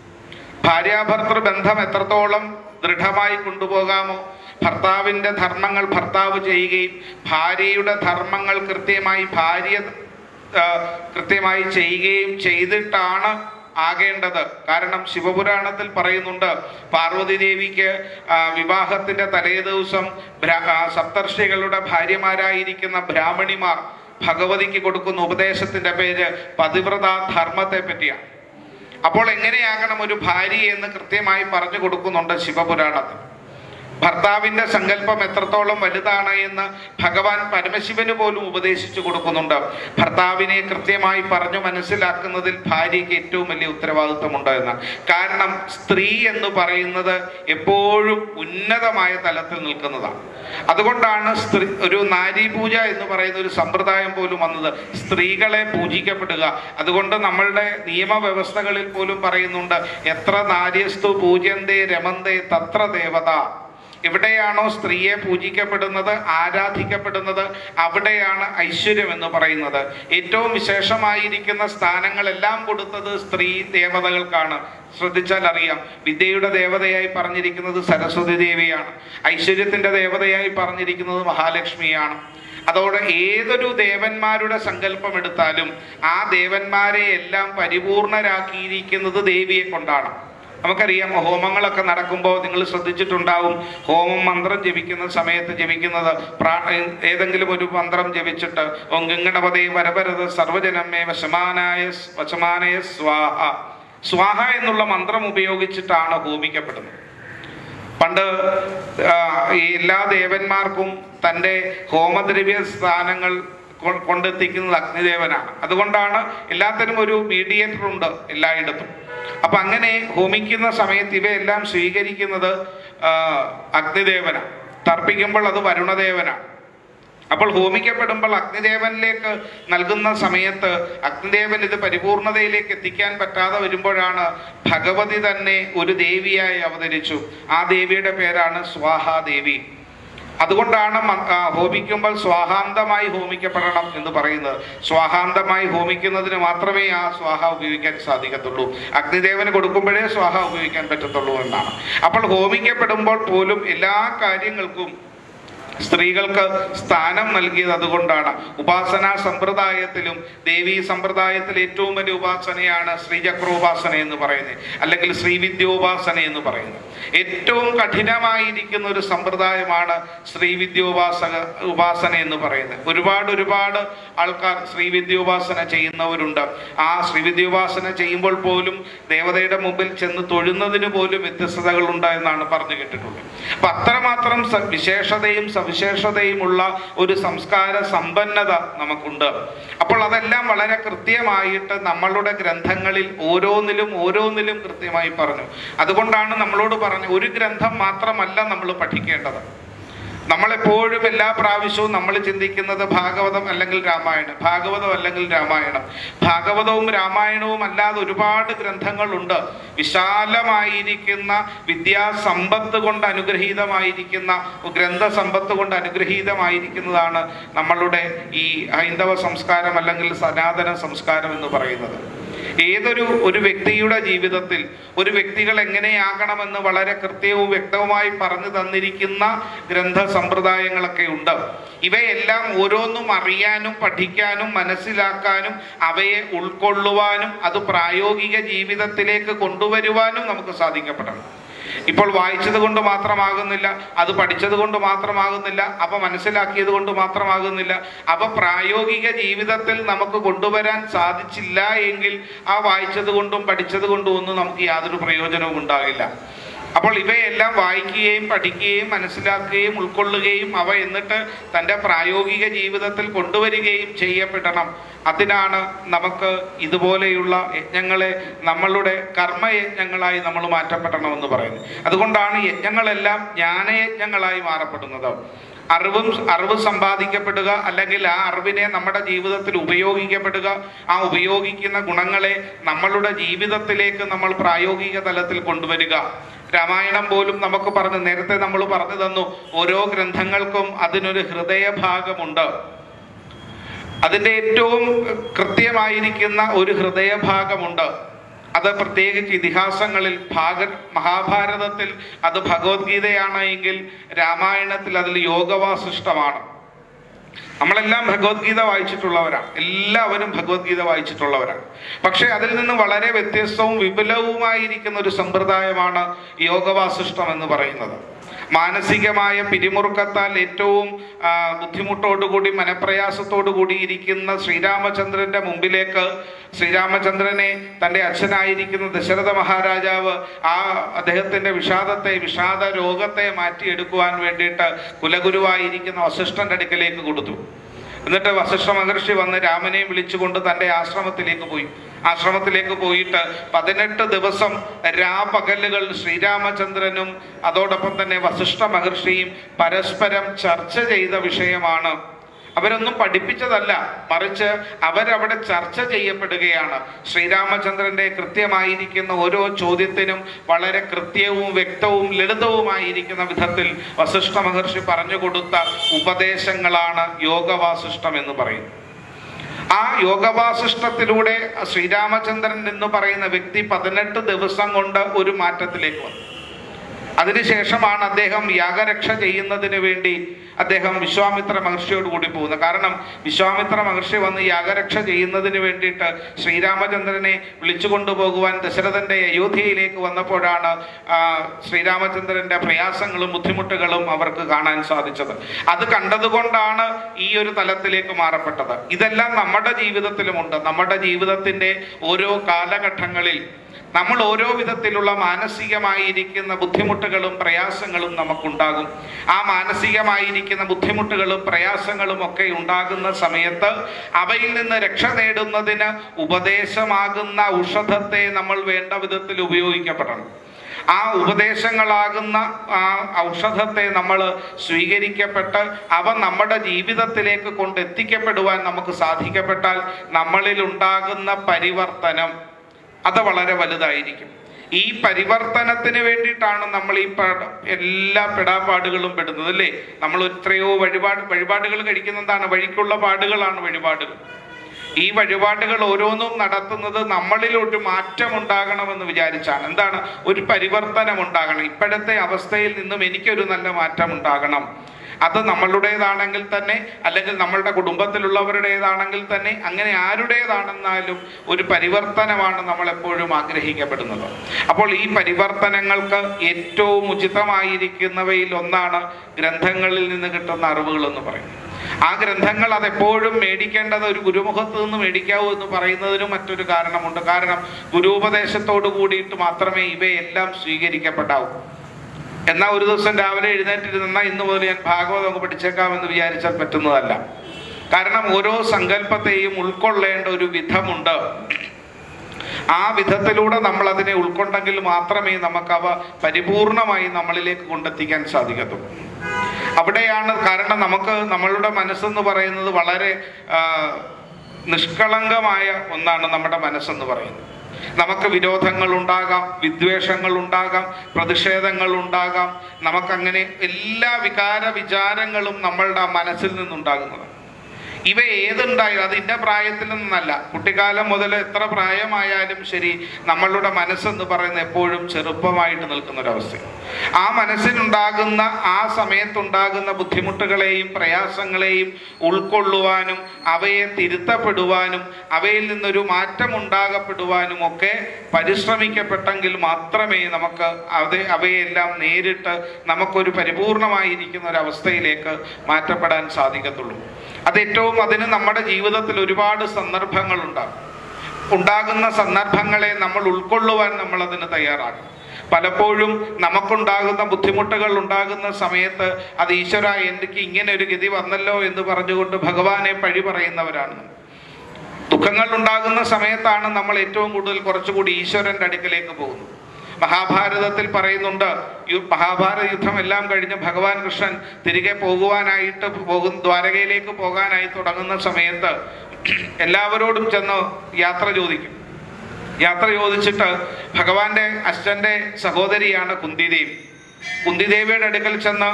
ഭാര്യാഭർത്തൃ ബന്ധം എത്രത്തോളം ദൃഢമായി കൊണ്ടുപോകാമോ ഭർത്താവിൻ്റെ ധർമ്മങ്ങൾ ഭർത്താവ് ചെയ്യുകയും ഭാര്യയുടെ ധർമ്മങ്ങൾ കൃത്യമായി ഭാര്യ ആ, കൃത്യമായി ചെയ്യുകയും ചെയ്തിട്ടാണ് ആകേണ്ടത് കാരണം ശിവപുരാണത്തിൽ പറയുന്നുണ്ട് പാർവതി ദേവിക്ക് ആ, വിവാഹത്തിന്റെ തലേ ദിവസം ബ്രാ- ആ, സപ്തർഷികളുടെ ഭാര്യമാരായിരിക്കുന്ന ബ്രാഹ്മണിമാർ ഭഗവതിക്ക് കൊടുക്കുന്ന ഉപദേശത്തിന്റെ പേര് പതിവ്രത ധർമ്മത്തെ പറ്റിയാണ് അപ്പോൾ എങ്ങനെയാകണം ഒരു ഭാര്യ എന്ന് കൃത്യമായി പറഞ്ഞു കൊടുക്കുന്നുണ്ട് ശിവപുരാണത്തിൽ ഭർത്താവിന്റെ സങ്കല്പം എത്രത്തോളം വലുതാണ് എന്ന് ഭഗവാൻ പരമശിവന് പോലും ഉപദേശിച്ചു കൊടുക്കുന്നുണ്ട് ഭർത്താവിനെ കൃത്യമായി പറഞ്ഞു മനസ്സിലാക്കുന്നതിൽ ഭാര്യയ്ക്ക് ഏറ്റവും വലിയ ഉത്തരവാദിത്വമുണ്ട് എന്ന് കാരണം സ്ത്രീ എന്ന് പറയുന്നത് എപ്പോഴും ഉന്നതമായ തലത്തിൽ നിൽക്കുന്നതാണ് അതുകൊണ്ടാണ് സ്ത്രീ ഒരു നാരീപൂജ എന്ന് പറയുന്ന ഒരു സമ്പ്രദായം പോലും വന്നത് സ്ത്രീകളെ പൂജിക്കപ്പെടുക അതുകൊണ്ട് നമ്മളുടെ നിയമവ്യവസ്ഥകളിൽ പോലും പറയുന്നുണ്ട് എത്ര നാര്യസ്തു പൂജ്യന്തേ രമന്തേ തത്ര ദേവത എവിടെയാണോ സ്ത്രീയെ പൂജിക്കപ്പെടുന്നത് ആരാധിക്കപ്പെടുന്നത് അവിടെയാണ് ഐശ്വര്യം എന്ന് പറയുന്നത് ഏറ്റവും വിശേഷമായിരിക്കുന്ന സ്ഥാനങ്ങളെല്ലാം കൊടുത്തത് സ്ത്രീ ദേവതകൾക്കാണ് ശ്രദ്ധിച്ചാൽ അറിയാം വിദ്യയുടെ ദേവതയായി പറഞ്ഞിരിക്കുന്നത് സരസ്വതി ദേവിയാണ് ഐശ്വര്യത്തിന്റെ ദേവതയായി പറഞ്ഞിരിക്കുന്നത് മഹാലക്ഷ്മിയാണ് അതോടെ ഏതൊരു ദേവന്മാരുടെ സങ്കല്പം എടുത്താലും ആ ദേവന്മാരെ എല്ലാം പരിപൂർണരാക്കിയിരിക്കുന്നത് ദേവിയെ കൊണ്ടാണ് നമുക്കറിയാം ഹോമങ്ങളൊക്കെ നടക്കുമ്പോൾ നിങ്ങൾ ശ്രദ്ധിച്ചിട്ടുണ്ടാവും ഹോമം മന്ത്രം ജപിക്കുന്ന സമയത്ത് ജപിക്കുന്നത് പ്രാ ഏതെങ്കിലും ഒരു മന്ത്രം ജപിച്ചിട്ട് ഓം ഗംഗണപതേ വരവരത് സർവജനമേ വശമാനായ വശമാനയ സ്വാഹ സ്വാഹ എന്നുള്ള മന്ത്രം ഉപയോഗിച്ചിട്ടാണ് ഹോമിക്കപ്പെടുന്നത് പണ്ട് ആ, ഈ എല്ലാ ദേവന്മാർക്കും തൻ്റെ ഹോമദ്രവ്യ സ്ഥാനങ്ങൾ കൊ- കൊണ്ടെത്തിക്കുന്നത് അഗ്നിദേവനാണ് അതുകൊണ്ടാണ് എല്ലാത്തിനും ഒരു മീഡിയേറ്റർ ഉണ്ട് എല്ലായിടത്തും അപ്പൊ അങ്ങനെ ഹോമിക്കുന്ന സമയത്ത് ഇവയെല്ലാം സ്വീകരിക്കുന്നത് ആ, അഗ്നിദേവനാണ് തർപ്പിക്കുമ്പോൾ അത് വരുണദേവനാണ് അപ്പോൾ ഹോമിക്കപ്പെടുമ്പോൾ അഗ്നിദേവനിലേക്ക് നൽകുന്ന സമയത്ത് അഗ്നിദേവൻ ഇത് പരിപൂർണതയിലേക്ക് എത്തിക്കാൻ പറ്റാതെ വരുമ്പോഴാണ് ഭഗവതി തന്നെ ഒരു ദേവിയായി അവതരിച്ചു ആ ദേവിയുടെ പേരാണ് സ്വാഹാദേവി അതുകൊണ്ടാണ് മ- ആ, ഹോമിക്കുമ്പോൾ സ്വാഹാന്തമായി ഹോമിക്കപ്പെടണം എന്ന് പറയുന്നത് സ്വാഹാന്തമായി ഹോമിക്കുന്നതിന് മാത്രമേ ആ സ്വാഹ ഉപയോഗിക്കാൻ സാധിക്കത്തുള്ളൂ അഗ്നിദേവന് കൊടുക്കുമ്പോഴേ സ്വാഹ ഉപയോഗിക്കാൻ പറ്റത്തുള്ളൂ എന്നാണ് അപ്പോൾ ഹോമിക്കപ്പെടുമ്പോൾ പോലും എല്ലാ കാര്യങ്ങൾക്കും സ്ത്രീകൾക്ക് സ്ഥാനം നൽകിയത് അതുകൊണ്ടാണ് ഉപാസനാ സമ്പ്രദായത്തിലും ദേവീ സമ്പ്രദായത്തിൽ ഏറ്റവും വലിയ ഉപാസനയാണ് ശ്രീചക്രോപാസന എന്ന് പറയുന്നത് അല്ലെങ്കിൽ ശ്രീവിദ്യോപാസന എന്ന് പറയുന്നത് ഏറ്റവും കഠിനമായിരിക്കുന്ന ഒരു സമ്പ്രദായമാണ് ശ്രീവിദ്യോപാസക ഉപാസന എന്ന് പറയുന്നത് ഒരുപാട് ഒരുപാട് ആൾക്കാർ ശ്രീവിദ്യോപാസന ചെയ്യുന്നവരുണ്ട് ആ ശ്രീവിദ്യോപാസന ചെയ്യുമ്പോൾ പോലും ദേവതയുടെ മുമ്പിൽ ചെന്ന് തൊഴുന്നതിന് പോലും വ്യത്യസ്തതകളുണ്ട് എന്നാണ് പറഞ്ഞു കേട്ടിട്ടുള്ളത് അപ്പൊ അത്രമാത്രം സ- വിശേഷതയും സവിശേഷതയുമുള്ള ഒരു സംസ്കാര സമ്പന്നത നമുക്കുണ്ട് അപ്പോൾ അതെല്ലാം വളരെ കൃത്യമായിട്ട് നമ്മളുടെ ഗ്രന്ഥങ്ങളിൽ ഓരോന്നിലും ഓരോന്നിലും കൃത്യമായി പറഞ്ഞു അതുകൊണ്ടാണ് നമ്മളോട് പറഞ്ഞു ഒരു ഗ്രന്ഥം മാത്രമല്ല നമ്മൾ പഠിക്കേണ്ടത് നമ്മളെപ്പോഴും എല്ലാ പ്രാവശ്യവും നമ്മൾ ചിന്തിക്കുന്നത് ഭാഗവതം അല്ലെങ്കിൽ രാമായണം ഭാഗവതം അല്ലെങ്കിൽ രാമായണം ഭാഗവതവും രാമായണവും അല്ലാതെ ഒരുപാട് ഗ്രന്ഥങ്ങളുണ്ട് വിശാലമായിരിക്കുന്ന വിദ്യാസമ്പത്ത് കൊണ്ട് അനുഗ്രഹീതമായിരിക്കുന്ന ഗ്രന്ഥസമ്പത്ത് കൊണ്ട് അനുഗ്രഹീതമായിരിക്കുന്നതാണ് നമ്മളുടെ ഈ ഹൈന്ദവ സംസ്കാരം അല്ലെങ്കിൽ സനാതന സംസ്കാരം എന്ന് പറയുന്നത് ഏതൊരു ഒരു വ്യക്തിയുടെ ജീവിതത്തിൽ ഒരു വ്യക്തികൾ എങ്ങനെയാകണമെന്ന് വളരെ കൃത്യവും വ്യക്തവുമായി പറഞ്ഞു തന്നിരിക്കുന്ന ഗ്രന്ഥ സമ്പ്രദായങ്ങളൊക്കെ ഉണ്ട് ഇവയെല്ലാം ഓരോന്നും അറിയാനും പഠിക്കാനും മനസ്സിലാക്കാനും അവയെ ഉൾക്കൊള്ളുവാനും അത് പ്രായോഗിക ജീവിതത്തിലേക്ക് കൊണ്ടുവരുവാനും നമുക്ക് സാധിക്കപ്പെടണം ഇപ്പോൾ വായിച്ചത് കൊണ്ട് മാത്രമാകുന്നില്ല അത് പഠിച്ചത് കൊണ്ട് മാത്രമാകുന്നില്ല അവ മനസ്സിലാക്കിയത് കൊണ്ട് മാത്രമാകുന്നില്ല അവ പ്രായോഗിക ജീവിതത്തിൽ നമുക്ക് കൊണ്ടുവരാൻ സാധിച്ചില്ല എങ്കിൽ ആ വായിച്ചത് കൊണ്ടും പഠിച്ചത് കൊണ്ടും ഒന്നും നമുക്ക് യാതൊരു പ്രയോജനവും ഉണ്ടാകില്ല അപ്പോൾ ഇവയെല്ലാം വായിക്കുകയും പഠിക്കുകയും മനസ്സിലാക്കുകയും ഉൾക്കൊള്ളുകയും അവ എന്നിട്ട് തൻ്റെ പ്രായോഗിക ജീവിതത്തിൽ കൊണ്ടുവരികയും ചെയ്യപ്പെടണം അതിനാണ് നമുക്ക് ഇതുപോലെയുള്ള യജ്ഞങ്ങളെ നമ്മളുടെ കർമ്മയജ്ഞങ്ങളായി നമ്മൾ മാറ്റപ്പെടണമെന്ന് പറയുന്നത് അതുകൊണ്ടാണ് യജ്ഞങ്ങളെല്ലാം ജ്ഞാനയജ്ഞങ്ങളായി മാറപ്പെടുന്നത് അറിവും അറിവ് സമ്പാദിക്കപ്പെടുക അല്ലെങ്കിൽ ആ അറിവിനെ നമ്മുടെ ജീവിതത്തിൽ ഉപയോഗിക്കപ്പെടുക ആ ഉപയോഗിക്കുന്ന ഗുണങ്ങളെ നമ്മളുടെ ജീവിതത്തിലേക്ക് നമ്മൾ പ്രായോഗിക തലത്തിൽ കൊണ്ടുവരിക രാമായണം പോലും നമുക്ക് പറഞ്ഞു നേരത്തെ നമ്മൾ പറഞ്ഞു തന്നു ഓരോ ഗ്രന്ഥങ്ങൾക്കും അതിനൊരു ഹൃദയഭാഗമുണ്ട് അതിൻ്റെ ഏറ്റവും കൃത്യമായിരിക്കുന്ന ഒരു ഹൃദയഭാഗമുണ്ട് അത് പ്രത്യേകിച്ച് ഇതിഹാസങ്ങളിൽ ഭാഗ മഹാഭാരതത്തിൽ അത് ഭഗവത്ഗീതയാണ് എങ്കിൽ രാമായണത്തിൽ അതിൽ യോഗവാസിഷ്ടമാണ് നമ്മളെല്ലാം ഭഗവത്ഗീത വായിച്ചിട്ടുള്ളവരാണ് എല്ലാവരും ഭഗവത്ഗീത വായിച്ചിട്ടുള്ളവരാണ് പക്ഷെ അതിൽ നിന്ന് വളരെ വ്യത്യസ്തവും വിപുലവുമായിരിക്കുന്ന ഒരു സമ്പ്രദായമാണ് യോഗവാസിഷ്ടം എന്ന് പറയുന്നത് മാനസികമായ പിരിമുറുക്കത്താൽ ഏറ്റവും ആ, ബുദ്ധിമുട്ടോടുകൂടി മനപ്രയാസത്തോടു കൂടി ഇരിക്കുന്ന ശ്രീരാമചന്ദ്രന്റെ മുമ്പിലേക്ക് ശ്രീരാമചന്ദ്രനെ തൻ്റെ അച്ഛനായിരിക്കുന്ന ദശരഥ മഹാരാജാവ് ആ അദ്ദേഹത്തിന്റെ വിഷാദത്തെ വിഷാദ രോഗത്തെ മാറ്റിയെടുക്കുവാൻ വേണ്ടിയിട്ട് കുലഗുരുവായിരിക്കുന്ന വസിഷ്ഠന്റെ അടുക്കലേക്ക് കൊടുത്തു എന്നിട്ട് വസിഷ്ഠ മഹർഷി വന്ന് രാമനെയും വിളിച്ചുകൊണ്ട് തൻ്റെ ആശ്രമത്തിലേക്ക് പോയി ആശ്രമത്തിലേക്ക് പോയിട്ട് പതിനെട്ട് ദിവസം രാപകലുകൾ ശ്രീരാമചന്ദ്രനും അതോടൊപ്പം തന്നെ വസിഷ്ഠ മഹർഷിയും പരസ്പരം ചർച്ച ചെയ്ത വിഷയമാണ് അവരൊന്നും പഠിപ്പിച്ചതല്ല മറിച്ച് അവരവിടെ ചർച്ച ചെയ്യപ്പെടുകയാണ് ശ്രീരാമചന്ദ്രന്റെ കൃത്യമായിരിക്കുന്ന ഓരോ ചോദ്യത്തിനും വളരെ കൃത്യവും വ്യക്തവും ലളിതവുമായിരിക്കുന്ന വിധത്തിൽ വസിഷ്ഠ മഹർഷി പറഞ്ഞു കൊടുത്ത ഉപദേശങ്ങളാണ് യോഗവാസിഷ്ടം എന്ന് പറയുന്നത് ആ യോഗവാസിഷ്ടത്തിലൂടെ ശ്രീരാമചന്ദ്രൻ എന്ന് പറയുന്ന വ്യക്തി പതിനെട്ട് ദിവസം കൊണ്ട് ഒരു മാറ്റത്തിലേക്ക് വന്നു അതിനുശേഷമാണ് അദ്ദേഹം യാഗരക്ഷ ചെയ്യുന്നതിന് വേണ്ടി അദ്ദേഹം വിശ്വാമിത്ര മഹർഷിയോട് കൂടി പോകുന്നത് കാരണം വിശ്വാമിത്ര മഹർഷി വന്ന് യാഗരക്ഷ ചെയ്യുന്നതിന് വേണ്ടിയിട്ട് ശ്രീരാമചന്ദ്രനെ വിളിച്ചു കൊണ്ടുപോകുവാൻ ദശരഥന്റെ അയോധ്യയിലേക്ക് വന്നപ്പോഴാണ് ആ, ശ്രീരാമചന്ദ്രന്റെ പ്രയാസങ്ങളും ബുദ്ധിമുട്ടുകളും അവർക്ക് കാണാൻ സാധിച്ചത് അത് കണ്ടതുകൊണ്ടാണ് ഈ ഒരു തലത്തിലേക്ക് മാറപ്പെട്ടത് ഇതെല്ലാം നമ്മുടെ ജീവിതത്തിലുമുണ്ട് നമ്മുടെ ജീവിതത്തിന്റെ ഓരോ കാലഘട്ടങ്ങളിൽ നമ്മൾ ഓരോ വിധത്തിലുള്ള മാനസികമായിരിക്കുന്ന ബുദ്ധിമുട്ടുകളും പ്രയാസങ്ങളും നമുക്കുണ്ടാകും ആ മാനസികമായിരിക്കുന്ന ബുദ്ധിമുട്ടുകളും പ്രയാസങ്ങളും ഒക്കെ ഉണ്ടാകുന്ന സമയത്ത് അവയിൽ നിന്ന് രക്ഷ നേടുന്നതിന് ഉപദേശമാകുന്ന ഔഷധത്തെ നമ്മൾ വേണ്ട വിധത്തിൽ ഉപയോഗിക്കപ്പെടണം ആ ഉപദേശങ്ങളാകുന്ന ആ ഔഷധത്തെ നമ്മൾ സ്വീകരിക്കപ്പെട്ട് അവ നമ്മുടെ ജീവിതത്തിലേക്ക് കൊണ്ടെത്തിക്കപ്പെടുവാൻ നമുക്ക് സാധിക്കപ്പെട്ടാൽ നമ്മളിൽ ഉണ്ടാകുന്ന പരിവർത്തനം അത് വളരെ വലുതായിരിക്കും ഈ പരിവർത്തനത്തിന് വേണ്ടിയിട്ടാണ് നമ്മൾ ഈ പട- എല്ലാ പെടാപ്പാടുകളും പെടുന്നത് അല്ലേ നമ്മൾ എത്രയോ വഴിപാട് വഴിപാടുകൾ കഴിക്കുന്നതാണ് വഴിക്കുള്ള പാടുകളാണ് വഴിപാടുകൾ ഈ വഴിപാടുകൾ ഓരോന്നും നടത്തുന്നത് നമ്മളിൽ ഒരു മാറ്റം ഉണ്ടാകണമെന്ന് വിചാരിച്ചാണ് എന്താണ് ഒരു പരിവർത്തനം ഉണ്ടാകണം ഇപ്പോഴത്തെ അവസ്ഥയിൽ നിന്നും എനിക്കൊരു നല്ല മാറ്റം ഉണ്ടാകണം അത് നമ്മളുടേതാണെങ്കിൽ തന്നെ അല്ലെങ്കിൽ നമ്മളുടെ കുടുംബത്തിലുള്ളവരുടേതാണെങ്കിൽ തന്നെ അങ്ങനെ ആരുടേതാണെന്നാലും ഒരു പരിവർത്തനമാണ് നമ്മൾ എപ്പോഴും ആഗ്രഹിക്കപ്പെടുന്നത് അപ്പോൾ ഈ പരിവർത്തനങ്ങൾക്ക് ഏറ്റവും ഉചിതമായിരിക്കുന്നവയിൽ ഒന്നാണ് ഗ്രന്ഥങ്ങളിൽ നിന്ന് കിട്ടുന്ന അറിവുകൾ എന്ന് പറയുന്നത് ആ ഗ്രന്ഥങ്ങൾ അതെപ്പോഴും മേടിക്കേണ്ടത് ഒരു ഗുരുമുഖത്ത് നിന്ന് മേടിക്കാവൂ എന്ന് പറയുന്നതിനും മറ്റൊരു കാരണമുണ്ട് കാരണം ഗുരുപദേശത്തോട് കൂടിയിട്ട് മാത്രമേ ഇവയെല്ലാം സ്വീകരിക്കപ്പെടാവൂ എന്നാൽ ഒരു ദിവസം രാവിലെ എഴുന്നേറ്റിരുന്ന ഇന്ന് മുതൽ ഞാൻ ഭാഗവതം അങ്ങ് പഠിച്ചേക്കാമെന്ന് വിചാരിച്ചാൽ പറ്റുന്നതല്ല കാരണം ഓരോ സങ്കല്പത്തെയും ഉൾക്കൊള്ളേണ്ട ഒരു വിധമുണ്ട് ആ വിധത്തിലൂടെ നമ്മൾ അതിനെ ഉൾക്കൊണ്ടെങ്കിൽ മാത്രമേ നമുക്കവ പരിപൂർണമായി നമ്മളിലേക്ക് കൊണ്ടെത്തിക്കാൻ സാധിക്കത്തുള്ളൂ അവിടെയാണ് കാരണം നമുക്ക് നമ്മളുടെ മനസ്സെന്ന് പറയുന്നത് വളരെ ആ, നിഷ്കളങ്കമായ ഒന്നാണ് നമ്മുടെ മനസ്സെന്ന് പറയുന്നത് നമുക്ക് വിരോധങ്ങൾ ഉണ്ടാകാം വിദ്വേഷങ്ങൾ ഉണ്ടാകാം പ്രതിഷേധങ്ങൾ ഉണ്ടാകാം നമുക്കങ്ങനെ എല്ലാ വികാര വിചാരങ്ങളും നമ്മളുടെ മനസ്സിൽ നിന്നുണ്ടാകുന്നതാണ് ഇവ ഏതുണ്ടായാലും അത് ഇന്ന പ്രായത്തിൽ നിന്നല്ല കുട്ടിക്കാലം മുതൽ എത്ര പ്രായമായാലും ശരി നമ്മളുടെ മനസ്സെന്ന് പറയുന്നത് എപ്പോഴും ചെറുപ്പമായിട്ട് നിൽക്കുന്ന ഒരവസ്ഥ ആ മനസ്സിനുണ്ടാകുന്ന ആ സമയത്തുണ്ടാകുന്ന ബുദ്ധിമുട്ടുകളെയും പ്രയാസങ്ങളെയും ഉൾക്കൊള്ളുവാനും അവയെ തിരുത്തപ്പെടുവാനും അവയിൽ നിന്നൊരു മാറ്റം ഉണ്ടാകപ്പെടുവാനും ഒക്കെ പരിശ്രമിക്കപ്പെട്ടെങ്കിൽ മാത്രമേ നമുക്ക് അത് അവയെല്ലാം നേരിട്ട് നമുക്കൊരു പരിപൂർണമായിരിക്കുന്ന ഒരവസ്ഥയിലേക്ക് മാറ്റപ്പെടാൻ സാധിക്കത്തുള്ളൂ അത് ഏറ്റവും അതിന് നമ്മുടെ ജീവിതത്തിൽ ഒരുപാട് സന്ദർഭങ്ങൾ ഉണ്ടാകും ഉണ്ടാകുന്ന സന്ദർഭങ്ങളെ നമ്മൾ ഉൾക്കൊള്ളുവാൻ നമ്മൾ അതിന് തയ്യാറാകും പലപ്പോഴും നമുക്കുണ്ടാകുന്ന ബുദ്ധിമുട്ടുകൾ ഉണ്ടാകുന്ന സമയത്ത് അത് ഈശ്വര എനിക്ക് ഇങ്ങനെ ഒരു ഗതി വന്നല്ലോ എന്ന് പറഞ്ഞുകൊണ്ട് ഭഗവാനെ പഴി പറയുന്നവരാണ് ദുഃഖങ്ങൾ ഉണ്ടാകുന്ന സമയത്താണ് നമ്മൾ ഏറ്റവും കൂടുതൽ കുറച്ചുകൂടി ഈശ്വരന്റെ അടുക്കലേക്ക് പോകുന്നത് മഹാഭാരതത്തിൽ പറയുന്നുണ്ട് യു- മഹാഭാരത യുദ്ധം എല്ലാം കഴിഞ്ഞ് ഭഗവാൻ കൃഷ്ണൻ തിരികെ പോകുവാനായിട്ട് പോകും ദ്വാരകയിലേക്ക് പോകാനായി തുടങ്ങുന്ന സമയത്ത് എല്ലാവരോടും ചെന്ന് യാത്ര ചോദിക്കും യാത്ര ചോദിച്ചിട്ട് ഭഗവാന്റെ അച്ഛന്റെ സഹോദരിയാണ് കുന്തിദേവി കുന്തിദേവിയുടെ അടുക്കൽ ചെന്ന്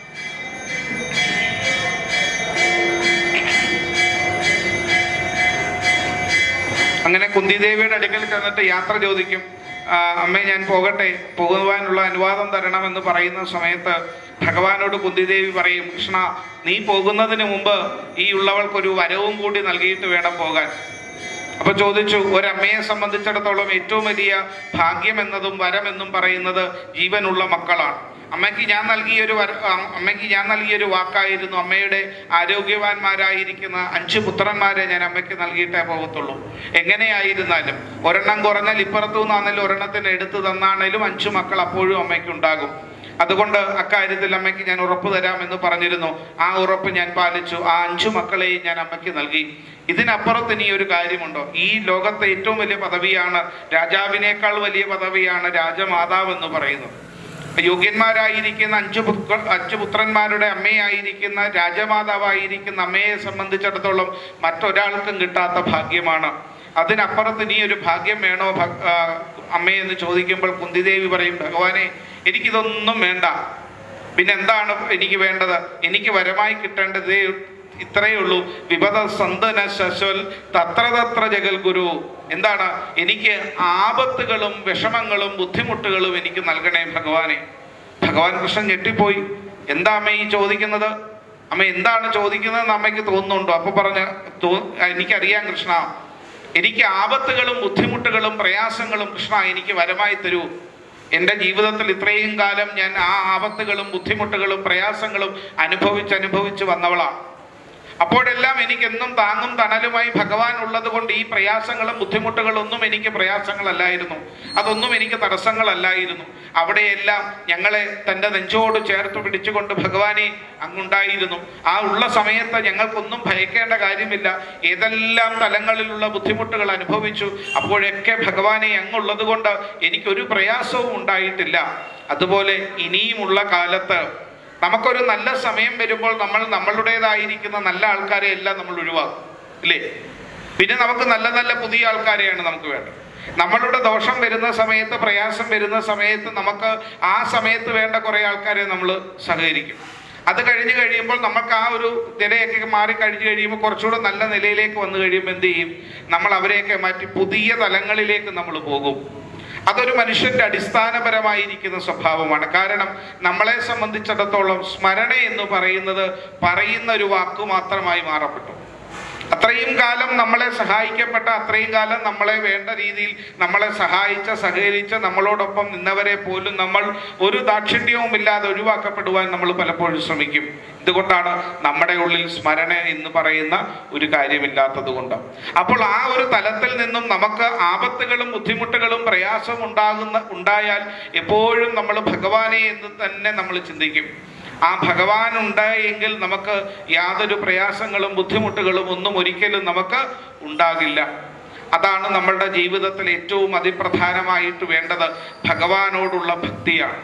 അങ്ങനെ കുന്തിദേവിയുടെ അടുക്കൽ ചെന്നിട്ട് യാത്ര ചോദിക്കും "ആ, അമ്മേ ഞാൻ പോകട്ടെ പോകുവാനുള്ള അനുവാദം തരണമെന്ന് പറയുന്ന സമയത്ത് ഭഗവാനോട് കുന്തിദേവി പറയും കൃഷ്ണ നീ പോകുന്നതിന് മുമ്പ് ഈ ഉള്ളവൾക്കൊരു വരവും കൂടി നൽകിയിട്ട് വേണം പോകാൻ അപ്പൊ ചോദിച്ചു ഒരമ്മയെ സംബന്ധിച്ചിടത്തോളം ഏറ്റവും വലിയ ഭാഗ്യം എന്നതും വരമെന്നും പറയുന്നത് ജീവനുള്ള മക്കളാണ് അമ്മയ്ക്ക് ഞാൻ നൽകിയൊരു വര അ- അമ്മയ്ക്ക് ഞാൻ നൽകിയൊരു വാക്കായിരുന്നു അമ്മയുടെ ആരോഗ്യവാന്മാരായിരിക്കുന്ന അഞ്ച് പുത്രന്മാരെ ഞാൻ അമ്മയ്ക്ക് നൽകിയിട്ടേ പോകത്തുള്ളൂ എങ്ങനെയായിരുന്നാലും ഒരെണ്ണം കുറഞ്ഞാൽ ഇപ്പുറത്തു നിന്നാണെങ്കിലും ഒരെണ്ണത്തിന് എടുത്തു തന്നാണേലും അഞ്ചു മക്കൾ അപ്പോഴും അമ്മയ്ക്ക് ഉണ്ടാകും അതുകൊണ്ട് അക്കാര്യത്തിൽ അമ്മയ്ക്ക് ഞാൻ ഉറപ്പ് തരാമെന്ന് പറഞ്ഞിരുന്നു ആ ഉറപ്പ് ഞാൻ പാലിച്ചു ആ അഞ്ചു മക്കളെയും ഞാൻ അമ്മയ്ക്ക് നൽകി ഇതിനപ്പുറത്ത് ഇനി ഒരു കാര്യമുണ്ടോ ഈ ലോകത്തെ ഏറ്റവും വലിയ പദവിയാണ് രാജാവിനേക്കാൾ വലിയ പദവിയാണ് രാജമാതാവ് എന്ന് പറയുന്നത് യോഗ്യന്മാരായിരിക്കുന്ന അഞ്ചു പുത്ര അഞ്ചു പുത്രന്മാരുടെ അമ്മയായിരിക്കുന്ന രാജമാതാവായിരിക്കുന്ന അമ്മയെ സംബന്ധിച്ചിടത്തോളം മറ്റൊരാൾക്കും കിട്ടാത്ത ഭാഗ്യമാണ് അതിനപ്പുറത്ത് ഇനി ഒരു ഭാഗ്യം വേണോ ഭ- ആ, അമ്മയെന്ന് ചോദിക്കുമ്പോൾ കുന്തിദേവി പറയും ഭഗവാനെ എനിക്കിതൊന്നും വേണ്ട പിന്നെ എന്താണ് എനിക്ക് വേണ്ടത് എനിക്ക് വരമായി കിട്ടേണ്ടത് ഇത്രയേ ഉള്ളൂ വിപദ സന്തന ശശ്വൽ തത്ര തത്ര ജഗൽ ഗുരു എന്താണ് എനിക്ക് ആപത്തുകളും വിഷമങ്ങളും ബുദ്ധിമുട്ടുകളും എനിക്ക് നൽകണേ ഭഗവാനെ ഭഗവാൻ കൃഷ്ണൻ ഞെട്ടിപ്പോയി എന്താ അമ്മ ഈ ചോദിക്കുന്നത് അമ്മ എന്താണ് ചോദിക്കുന്നതെന്ന് അമ്മയ്ക്ക് തോന്നുന്നുണ്ടോ അപ്പൊ പറഞ്ഞ തോ എനിക്കറിയാം കൃഷ്ണ എനിക്ക് ആപത്തുകളും ബുദ്ധിമുട്ടുകളും പ്രയാസങ്ങളും കൃഷ്ണ എനിക്ക് വരമായി തരൂ എൻ്റെ ജീവിതത്തിൽ ഇത്രയും കാലം ഞാൻ ആ ആപത്തുകളും ബുദ്ധിമുട്ടുകളും പ്രയാസങ്ങളും അനുഭവിച്ച് അനുഭവിച്ച് വന്നവളാണ് അപ്പോഴെല്ലാം എനിക്ക് എന്നും താങ്ങും തണലുമായി ഭഗവാൻ ഉള്ളത് കൊണ്ട് ഈ പ്രയാസങ്ങളും ബുദ്ധിമുട്ടുകളും ഒന്നും എനിക്ക് പ്രയാസങ്ങളല്ലായിരുന്നു അതൊന്നും എനിക്ക് തടസ്സങ്ങളല്ലായിരുന്നു അവിടെയെല്ലാം ഞങ്ങളെ തൻ്റെ നെഞ്ചോട് ചേർത്ത് പിടിച്ചുകൊണ്ട് ഭഗവാനെ അങ്ങുണ്ടായിരുന്നു ആ ഉള്ള സമയത്ത് ഞങ്ങൾക്കൊന്നും ഭയക്കേണ്ട കാര്യമില്ല ഏതെല്ലാം തലങ്ങളിലുള്ള ബുദ്ധിമുട്ടുകൾ അനുഭവിച്ചു അപ്പോഴൊക്കെ ഭഗവാനെ അങ്ങുള്ളത് കൊണ്ട് എനിക്കൊരു പ്രയാസവും ഉണ്ടായിട്ടില്ല അതുപോലെ ഇനിയുമുള്ള കാലത്ത് നമുക്കൊരു നല്ല സമയം വരുമ്പോൾ നമ്മൾ നമ്മളുടേതായിരിക്കുന്ന നല്ല ആൾക്കാരെ എല്ലാം നമ്മൾ ഒഴിവാക്കും ഇല്ലേ പിന്നെ നമുക്ക് നല്ല നല്ല പുതിയ ആൾക്കാരെയാണ് നമുക്ക് വേണ്ടത് നമ്മളുടെ ദോഷം വരുന്ന സമയത്ത് പ്രയാസം വരുന്ന സമയത്ത് നമുക്ക് ആ സമയത്ത് വേണ്ട കുറേ ആൾക്കാരെ നമ്മൾ സഹകരിക്കും അത് കഴിഞ്ഞ് കഴിയുമ്പോൾ നമുക്ക് ആ ഒരു നിലയൊക്കെ മാറി കഴിഞ്ഞ് കഴിയുമ്പോൾ കുറച്ചുകൂടെ നല്ല നിലയിലേക്ക് വന്നു കഴിയുമ്പോൾ എന്ത് ചെയ്യും നമ്മൾ അവരെയൊക്കെ മാറ്റി പുതിയ തലങ്ങളിലേക്ക് നമ്മൾ പോകും അതൊരു മനുഷ്യന്റെ അടിസ്ഥാനപരമായിരിക്കുന്ന സ്വഭാവമാണ് കാരണം നമ്മളെ സംബന്ധിച്ചിടത്തോളം സ്മരണ എന്ന് പറയുന്നത് പറയുന്ന ഒരു വാക്കു മാത്രമായി മാറപ്പെട്ടു അത്രയും കാലം നമ്മളെ സഹായിക്കപ്പെട്ട അത്രയും കാലം നമ്മളെ വേണ്ട രീതിയിൽ നമ്മളെ സഹായിച്ച സഹകരിച്ച നമ്മളോടൊപ്പം നിന്നവരെ പോലും നമ്മൾ ഒരു ദാക്ഷിണ്യവും ഇല്ലാതെ ഒഴിവാക്കപ്പെടുവാൻ നമ്മൾ പലപ്പോഴും ശ്രമിക്കും ഇതുകൊണ്ടാണ് നമ്മുടെ ഉള്ളിൽ സ്മരണ എന്ന് പറയുന്ന ഒരു കാര്യമില്ലാത്തത് കൊണ്ട് അപ്പോൾ ആ ഒരു തലത്തിൽ നിന്നും നമുക്ക് ആപത്തുകളും ബുദ്ധിമുട്ടുകളും പ്രയാസവും ഉണ്ടാകുന്ന ഉണ്ടായാൽ എപ്പോഴും നമ്മൾ ഭഗവാനെ എന്ന് തന്നെ നമ്മൾ ചിന്തിക്കും ആ ഭഗവാൻ ഉണ്ടായെങ്കിൽ നമുക്ക് യാതൊരു പ്രയാസങ്ങളും ബുദ്ധിമുട്ടുകളും ഒന്നും ഒരിക്കലും നമുക്ക് ഉണ്ടാകില്ല അതാണ് നമ്മളുടെ ജീവിതത്തിൽ ഏറ്റവും അതിപ്രധാനമായിട്ട് വേണ്ടത് ഭഗവാനോടുള്ള ഭക്തിയാണ്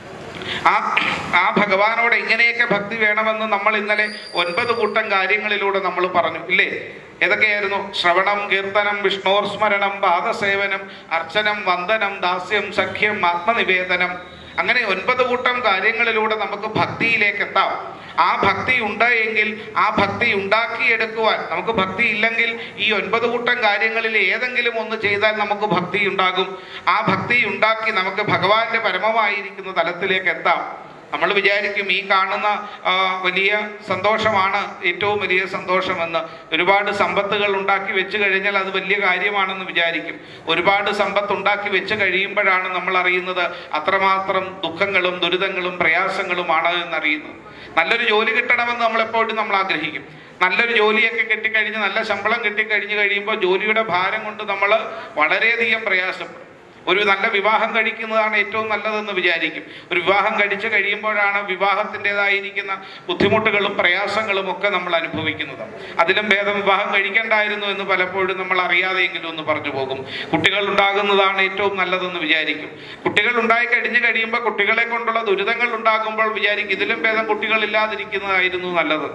ആ ആ ഭഗവാനോട് എങ്ങനെയൊക്കെ ഭക്തി വേണമെന്ന് നമ്മൾ ഇന്നലെ ഒൻപത് കൂട്ടം കാര്യങ്ങളിലൂടെ നമ്മൾ പറഞ്ഞു ഇല്ലേ ഏതൊക്കെയായിരുന്നു ശ്രവണം കീർത്തനം വിഷ്ണോർ സ്മരണം പാദസേവനം അർച്ചനം വന്ദനം ദാസ്യം സഖ്യം ആത്മനിവേദനം അങ്ങനെ ഒൻപത് കൂട്ടം കാര്യങ്ങളിലൂടെ നമുക്ക് ഭക്തിയിലേക്ക് എത്താം ആ ഭക്തി ഉണ്ട് എങ്കിൽ ആ ഭക്തി ഉണ്ടാക്കിയെടുക്കുവാൻ നമുക്ക് ഭക്തി ഇല്ലെങ്കിൽ ഈ ഒൻപത് കൂട്ടം കാര്യങ്ങളിൽ ഏതെങ്കിലും ഒന്ന് ചെയ്താൽ നമുക്ക് ഭക്തി ഉണ്ടാകും ആ ഭക്തി ഉണ്ടാക്കി നമുക്ക് ഭഗവാന്റെ പരമമായിരിക്കുന്ന തലത്തിലേക്ക് എത്താം നമ്മൾ വിചാരിക്കും ഈ കാണുന്ന ആ, വലിയ സന്തോഷമാണ് ഏറ്റവും വലിയ സന്തോഷമെന്ന് ഒരുപാട് സമ്പത്തുകൾ ഉണ്ടാക്കി വെച്ച് കഴിഞ്ഞാൽ അത് വലിയ കാര്യമാണെന്ന് വിചാരിക്കും ഒരുപാട് സമ്പത്ത് ഉണ്ടാക്കി വെച്ച് കഴിയുമ്പോഴാണ് നമ്മൾ അറിയുന്നത് അത്രമാത്രം ദുഃഖങ്ങളും ദുരിതങ്ങളും പ്രയാസങ്ങളുമാണ് എന്നറിയുന്നത് നല്ലൊരു ജോലി കിട്ടണമെന്ന് നമ്മൾ എപ്പോഴും നമ്മൾ ആഗ്രഹിക്കും നല്ലൊരു ജോലിയൊക്കെ കിട്ടിക്കഴിഞ്ഞ് നല്ല ശമ്പളം കിട്ടിക്കഴിഞ്ഞ് കഴിയുമ്പോൾ ജോലിയുടെ ഭാരം കൊണ്ട് നമ്മൾ വളരെയധികം പ്രയാസപ്പെടും ഒരു നല്ല വിവാഹം കഴിക്കുന്നതാണ് ഏറ്റവും നല്ലതെന്ന് വിചാരിക്കും ഒരു വിവാഹം കഴിച്ചു കഴിയുമ്പോഴാണ് വിവാഹത്തിൻ്റെതായിരിക്കുന്ന ബുദ്ധിമുട്ടുകളും പ്രയാസങ്ങളും ഒക്കെ നമ്മൾ അനുഭവിക്കുന്നത് അതിലും ഭേദം വിവാഹം കഴിക്കണ്ടായിരുന്നു എന്ന് പലപ്പോഴും നമ്മൾ അറിയാതെയെങ്കിലും ഒന്ന് പറഞ്ഞു പോകും കുട്ടികൾ ഉണ്ടാകുന്നതാണ് ഏറ്റവും നല്ലതെന്ന് വിചാരിക്കും കുട്ടികൾ ഉണ്ടായി കഴിഞ്ഞു കഴിയുമ്പോൾ കുട്ടികളെ കൊണ്ടുള്ള ദുരിതങ്ങൾ ഉണ്ടാകുമ്പോൾ വിചാരിക്കും ഇതിലും ഭേദം കുട്ടികളില്ലാതിരിക്കുന്നതായിരുന്നു നല്ലത്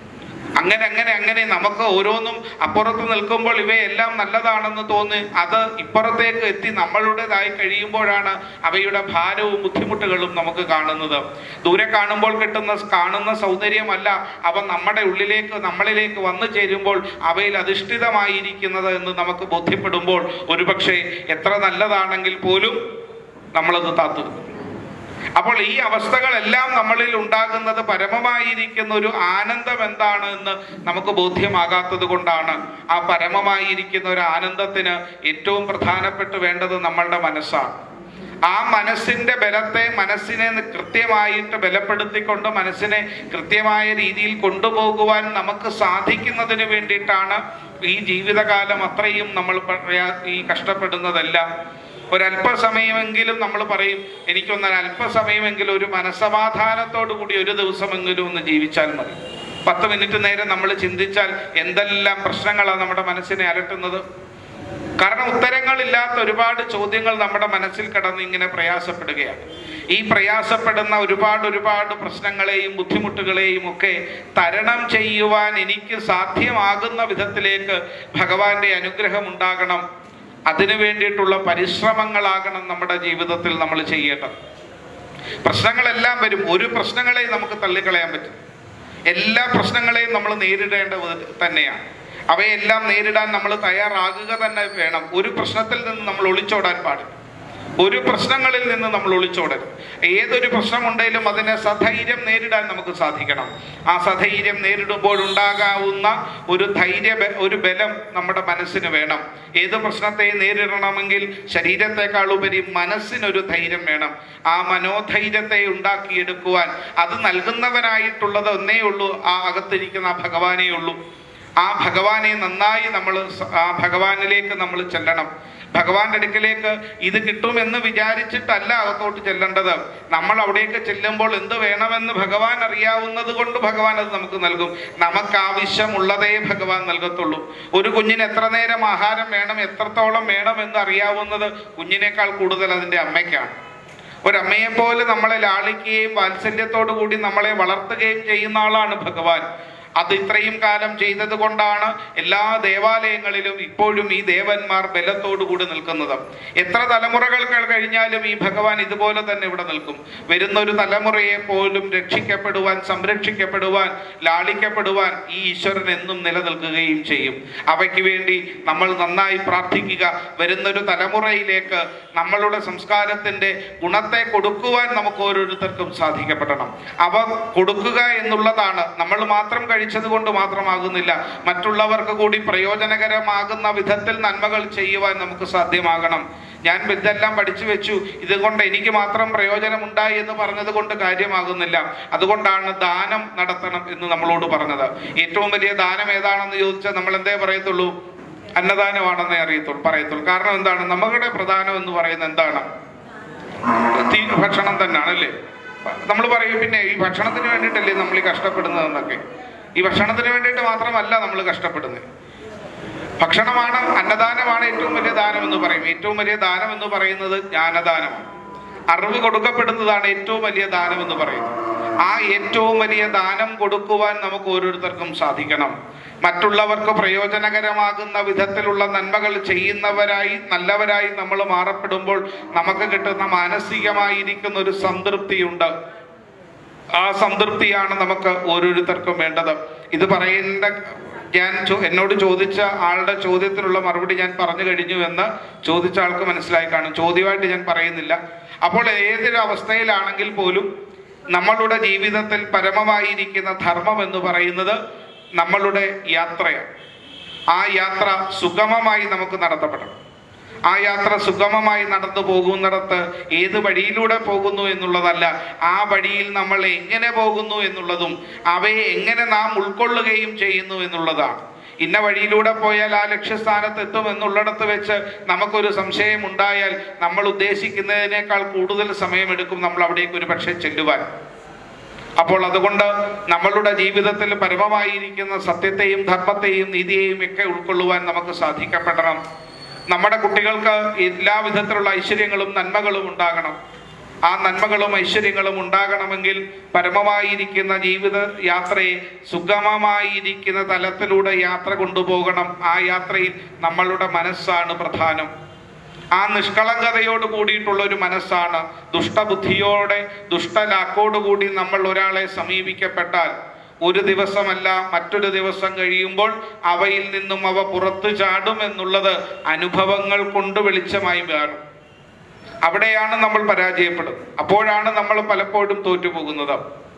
അങ്ങനെ അങ്ങനെ അങ്ങനെ നമുക്ക് ഓരോന്നും അപ്പുറത്ത് നിൽക്കുമ്പോൾ ഇവയെല്ലാം നല്ലതാണെന്ന് തോന്നി അത് ഇപ്പുറത്തേക്ക് എത്തി നമ്മളുടേതായി കഴിയുമ്പോഴാണ് അവയുടെ ഭാരവും ബുദ്ധിമുട്ടുകളും നമുക്ക് കാണുന്നത് ദൂരെ കാണുമ്പോൾ കിട്ടുന്ന കാണുന്ന സൗന്ദര്യമല്ല അവ നമ്മുടെ ഉള്ളിലേക്ക് നമ്മളിലേക്ക് വന്നു ചേരുമ്പോൾ അവയിൽ അധിഷ്ഠിതമായിരിക്കുന്നത് എന്ന് നമുക്ക് ബോധ്യപ്പെടുമ്പോൾ ഒരുപക്ഷെ എത്ര നല്ലതാണെങ്കിൽ പോലും നമ്മളത് താത്തു അപ്പോൾ ഈ അവസ്ഥകളെല്ലാം നമ്മളിൽ ഉണ്ടാകുന്നത് പരമമായിരിക്കുന്ന ഒരു ആനന്ദം എന്താണ് എന്ന് നമുക്ക് ബോധ്യമാകാത്തത് കൊണ്ടാണ് ആ പരമമായിരിക്കുന്ന ഒരു ആനന്ദത്തിന് ഏറ്റവും പ്രധാനപ്പെട്ട് വേണ്ടത് നമ്മളുടെ മനസ്സാണ് ആ മനസ്സിന്റെ ബലത്തെ മനസ്സിനെ കൃത്യമായിട്ട് ബലപ്പെടുത്തിക്കൊണ്ട് മനസ്സിനെ കൃത്യമായ രീതിയിൽ കൊണ്ടുപോകുവാൻ നമുക്ക് സാധിക്കുന്നതിന് വേണ്ടിയിട്ടാണ് ഈ ജീവിതകാലം അത്രയും നമ്മൾ പ്രയാ- ഈ കഷ്ടപ്പെടുന്നതെല്ലാം ഒരല്പസമയമെങ്കിലും നമ്മൾ പറയും എനിക്കൊന്ന് അല്പസമയമെങ്കിലും ഒരു മനസ്സമാധാനത്തോടു കൂടി ഒരു ദിവസമെങ്കിലും ഒന്ന് ജീവിച്ചാൽ മതി പത്ത് മിനിറ്റ് നേരം നമ്മൾ ചിന്തിച്ചാൽ എന്തെല്ലാം പ്രശ്നങ്ങളാണ് നമ്മുടെ മനസ്സിനെ അലട്ടുന്നത് കാരണം ഉത്തരങ്ങളില്ലാത്ത ഒരുപാട് ചോദ്യങ്ങൾ നമ്മുടെ മനസ്സിൽ കിടന്ന് ഇങ്ങനെ പ്രയാസപ്പെടുകയാണ് ഈ പ്രയാസപ്പെടുന്ന ഒരുപാട് ഒരുപാട് പ്രശ്നങ്ങളെയും ബുദ്ധിമുട്ടുകളെയും ഒക്കെ തരണം ചെയ്യുവാൻ എനിക്ക് സാധ്യമാകുന്ന വിധത്തിലേക്ക് ഭഗവാന്റെ അനുഗ്രഹം ഉണ്ടാകണം അതിനു വേണ്ടിയിട്ടുള്ള പരിശ്രമങ്ങളാകണം നമ്മുടെ ജീവിതത്തിൽ നമ്മൾ ചെയ്യേണ്ടത് പ്രശ്നങ്ങളെല്ലാം വരും ഒരു പ്രശ്നങ്ങളെയും നമുക്ക് തള്ളിക്കളയാൻ പറ്റും എല്ലാ പ്രശ്നങ്ങളെയും നമ്മൾ നേരിടേണ്ടത് തന്നെയാണ് അവയെല്ലാം നേരിടാൻ നമ്മൾ തയ്യാറാകുക തന്നെ വേണം ഒരു പ്രശ്നത്തിൽ നിന്ന് നമ്മൾ ഒളിച്ചോടാൻ പാടില്ല ഒരു പ്രശ്നങ്ങളിൽ നിന്ന് നമ്മൾ ഒളിച്ചോടരുത് ഏതൊരു പ്രശ്നമുണ്ടെങ്കിലും അതിനെ സധൈര്യം നേരിടാൻ നമുക്ക് സാധിക്കണം ആ സധൈര്യം നേരിടുമ്പോൾ ഉണ്ടാകാവുന്ന ഒരു ധൈര്യ ബ- ഒരു ബലം നമ്മുടെ മനസ്സിന് വേണം ഏത് പ്രശ്നത്തെ നേരിടണമെങ്കിൽ ശരീരത്തെക്കാൾ ഉപരി മനസ്സിനൊരു ധൈര്യം വേണം ആ മനോധൈര്യത്തെ ഉണ്ടാക്കിയെടുക്കുവാൻ അത് നൽകുന്നവനായിട്ടുള്ളത് ഒന്നേ ഉള്ളൂ ആ അകത്തിരിക്കുന്ന ആ ഭഗവാനേ ഉള്ളൂ ആ ഭഗവാനെ നന്നായി നമ്മൾ ആ ഭഗവാനിലേക്ക് നമ്മൾ ചെല്ലണം ഭഗവാന്റെ അടുക്കലേക്ക് ഇത് കിട്ടുമെന്ന് വിചാരിച്ചിട്ടല്ല അകത്തോട്ട് ചെല്ലേണ്ടത് നമ്മൾ അവിടേക്ക് ചെല്ലുമ്പോൾ എന്ത് വേണമെന്ന് ഭഗവാൻ അറിയാവുന്നത് കൊണ്ട് ഭഗവാൻ അത് നമുക്ക് നൽകും നമുക്ക് ആവശ്യമുള്ളതേ ഭഗവാൻ നൽകത്തുള്ളൂ ഒരു കുഞ്ഞിന് എത്ര നേരം ആഹാരം വേണം എത്രത്തോളം വേണം എന്ന് അറിയാവുന്നത് കുഞ്ഞിനേക്കാൾ കൂടുതൽ അതിൻ്റെ അമ്മയ്ക്കാണ് ഒരമ്മയെ പോലെ നമ്മളെ ലാളിക്കുകയും വാത്സല്യത്തോടു കൂടി നമ്മളെ വളർത്തുകയും ചെയ്യുന്ന ആളാണ് ഭഗവാൻ അത് ഇത്രയും കാലം ചെയ്തത് കൊണ്ടാണ് എല്ലാ ദേവാലയങ്ങളിലും ഇപ്പോഴും ഈ ദേവന്മാർ ബലത്തോടു കൂടി നിൽക്കുന്നത് എത്ര തലമുറകൾ കഴിഞ്ഞാലും ഈ ഭഗവാൻ ഇതുപോലെ തന്നെ ഇവിടെ നിൽക്കും വരുന്ന ഒരു തലമുറയെ പോലും രക്ഷിക്കപ്പെടുവാൻ സംരക്ഷിക്കപ്പെടുവാൻ ലാളിക്കപ്പെടുവാൻ ഈ ഈശ്വരൻ എന്നും നിലനിൽക്കുകയും ചെയ്യും അവയ്ക്ക് വേണ്ടി നമ്മൾ നന്നായി പ്രാർത്ഥിക്കുക വരുന്നൊരു തലമുറയിലേക്ക് നമ്മളുടെ സംസ്കാരത്തിന്റെ ഗുണത്തെ കൊടുക്കുവാൻ നമുക്ക് ഓരോരുത്തർക്കും സാധിക്കപ്പെടണം അവ കൊടുക്കുക എന്നുള്ളതാണ് നമ്മൾ മാത്രം കഴിച്ചത് കൊണ്ട് മാത്രമാകുന്നില്ല മറ്റുള്ളവർക്ക് കൂടി പ്രയോജനകരമാകുന്ന വിധത്തിൽ നന്മകൾ ചെയ്യുവാൻ നമുക്ക് സാധ്യമാകണം ഞാൻ ഇതെല്ലാം പഠിച്ചു വെച്ചു ഇതുകൊണ്ട് എനിക്ക് മാത്രം പ്രയോജനമുണ്ടായി എന്ന് പറഞ്ഞത് കൊണ്ട് കാര്യമാകുന്നില്ല അതുകൊണ്ടാണ് ദാനം നടത്തണം എന്ന് നമ്മളോട് പറഞ്ഞത് ഏറ്റവും വലിയ ദാനം ഏതാണെന്ന് ചോദിച്ചാൽ നമ്മൾ എന്തേ പറയത്തുള്ളൂ അന്നദാനമാണെന്നേ അറിയത്തുള്ളൂ പറയത്തുള്ളൂ കാരണം എന്താണ് നമ്മുടെ പ്രധാനം എന്ന് പറയുന്നത് എന്താണ് തീ ഭക്ഷണം തന്നെയാണ് അല്ലേ നമ്മൾ പറയും പിന്നെ ഈ ഭക്ഷണത്തിന് വേണ്ടിയിട്ടല്ലേ നമ്മൾ ഈ കഷ്ടപ്പെടുന്നതെന്നൊക്കെ ഈ ഭക്ഷണത്തിന് വേണ്ടിയിട്ട് മാത്രമല്ല നമ്മൾ കഷ്ടപ്പെടുന്നത് ഭക്ഷണമാണ് അന്നദാനമാണ് ഏറ്റവും വലിയ ദാനം എന്ന് പറയും ഏറ്റവും വലിയ ദാനം എന്ന് പറയുന്നത് ജ്ഞാനദാനമാണ് അറിവ് കൊടുക്കപ്പെടുന്നതാണ് ഏറ്റവും വലിയ ദാനം എന്ന് പറയുന്നത് ആ ഏറ്റവും വലിയ ദാനം കൊടുക്കുവാൻ നമുക്ക് ഓരോരുത്തർക്കും സാധിക്കണം മറ്റുള്ളവർക്ക് പ്രയോജനകരമാകുന്ന വിധത്തിലുള്ള നന്മകൾ ചെയ്യുന്നവരായി നല്ലവരായി നമ്മൾ മാറപ്പെടുമ്പോൾ നമുക്ക് കിട്ടുന്ന മാനസികമായിരിക്കുന്ന ഒരു സംതൃപ്തിയുണ്ട് ആ സംതൃപ്തിയാണ് നമുക്ക് ഓരോരുത്തർക്കും വേണ്ടത് ഇത് പറയേണ്ട ഞാൻ ചോ- എന്നോട് ചോദിച്ച ആളുടെ ചോദ്യത്തിനുള്ള മറുപടി ഞാൻ പറഞ്ഞു കഴിഞ്ഞു എന്ന് ചോദിച്ച ആൾക്ക് മനസ്സിലായി കാണും ചോദ്യമായിട്ട് ഞാൻ പറയുന്നില്ല അപ്പോൾ ഏതൊരു അവസ്ഥയിലാണെങ്കിൽ പോലും നമ്മളുടെ ജീവിതത്തിൽ പരമമായിരിക്കുന്ന ധർമ്മം എന്ന് പറയുന്നത് നമ്മളുടെ യാത്രയാണ് ആ യാത്ര സുഗമമായി നമുക്ക് നടത്തപ്പെടണം ആ യാത്ര സുഗമമായി നടന്നു പോകുന്നിടത്ത് ഏത് വഴിയിലൂടെ പോകുന്നു എന്നുള്ളതല്ല ആ വഴിയിൽ നമ്മൾ എങ്ങനെ പോകുന്നു എന്നുള്ളതും അവയെ എങ്ങനെ നാം ഉൾക്കൊള്ളുകയും ചെയ്യുന്നു എന്നുള്ളതാണ് ഇന്ന വഴിയിലൂടെ പോയാൽ ആ ലക്ഷ്യസ്ഥാനത്ത് എത്തും എന്നുള്ളിടത്ത് വെച്ച് നമുക്കൊരു സംശയം ഉണ്ടായാൽ നമ്മൾ ഉദ്ദേശിക്കുന്നതിനേക്കാൾ കൂടുതൽ സമയമെടുക്കും നമ്മൾ അവിടേക്ക് ഒരു പക്ഷേ ചെല്ലുവാൻ അപ്പോൾ അതുകൊണ്ട് നമ്മളുടെ ജീവിതത്തിൽ പരമമായിരിക്കുന്ന സത്യത്തെയും ധർമ്മത്തെയും നീതിയെയും ഒക്കെ ഉൾക്കൊള്ളുവാൻ നമുക്ക് സാധിക്കപ്പെടണം നമ്മുടെ കുട്ടികൾക്ക് എല്ലാ വിധത്തിലുള്ള ഐശ്വര്യങ്ങളും നന്മകളും ഉണ്ടാകണം ആ നന്മകളും ഐശ്വര്യങ്ങളും ഉണ്ടാകണമെങ്കിൽ പരമമായിരിക്കുന്ന ജീവിത യാത്രയെ സുഗമമായിരിക്കുന്ന തലത്തിലൂടെ യാത്ര കൊണ്ടുപോകണം ആ യാത്രയിൽ നമ്മളുടെ മനസ്സാണ് പ്രധാനം ആ നിഷ്കളങ്കതയോട് കൂടിയിട്ടുള്ള ഒരു മനസ്സാണ് ദുഷ്ടബുദ്ധിയോടെ ദുഷ്ടലാക്കോട് കൂടി നമ്മൾ ഒരാളെ സമീപിക്കപ്പെട്ടാൽ ഒരു ദിവസമല്ല മറ്റൊരു ദിവസം കഴിയുമ്പോൾ അവയിൽ നിന്നും അവ പുറത്തു ചാടും എന്നുള്ളത് അനുഭവങ്ങൾ കൊണ്ട് വെളിച്ചമായി മാറും അവിടെയാണ് നമ്മൾ പരാജയപ്പെടുന്നത് അപ്പോഴാണ് നമ്മൾ പലപ്പോഴും തോറ്റുപോകുന്നത്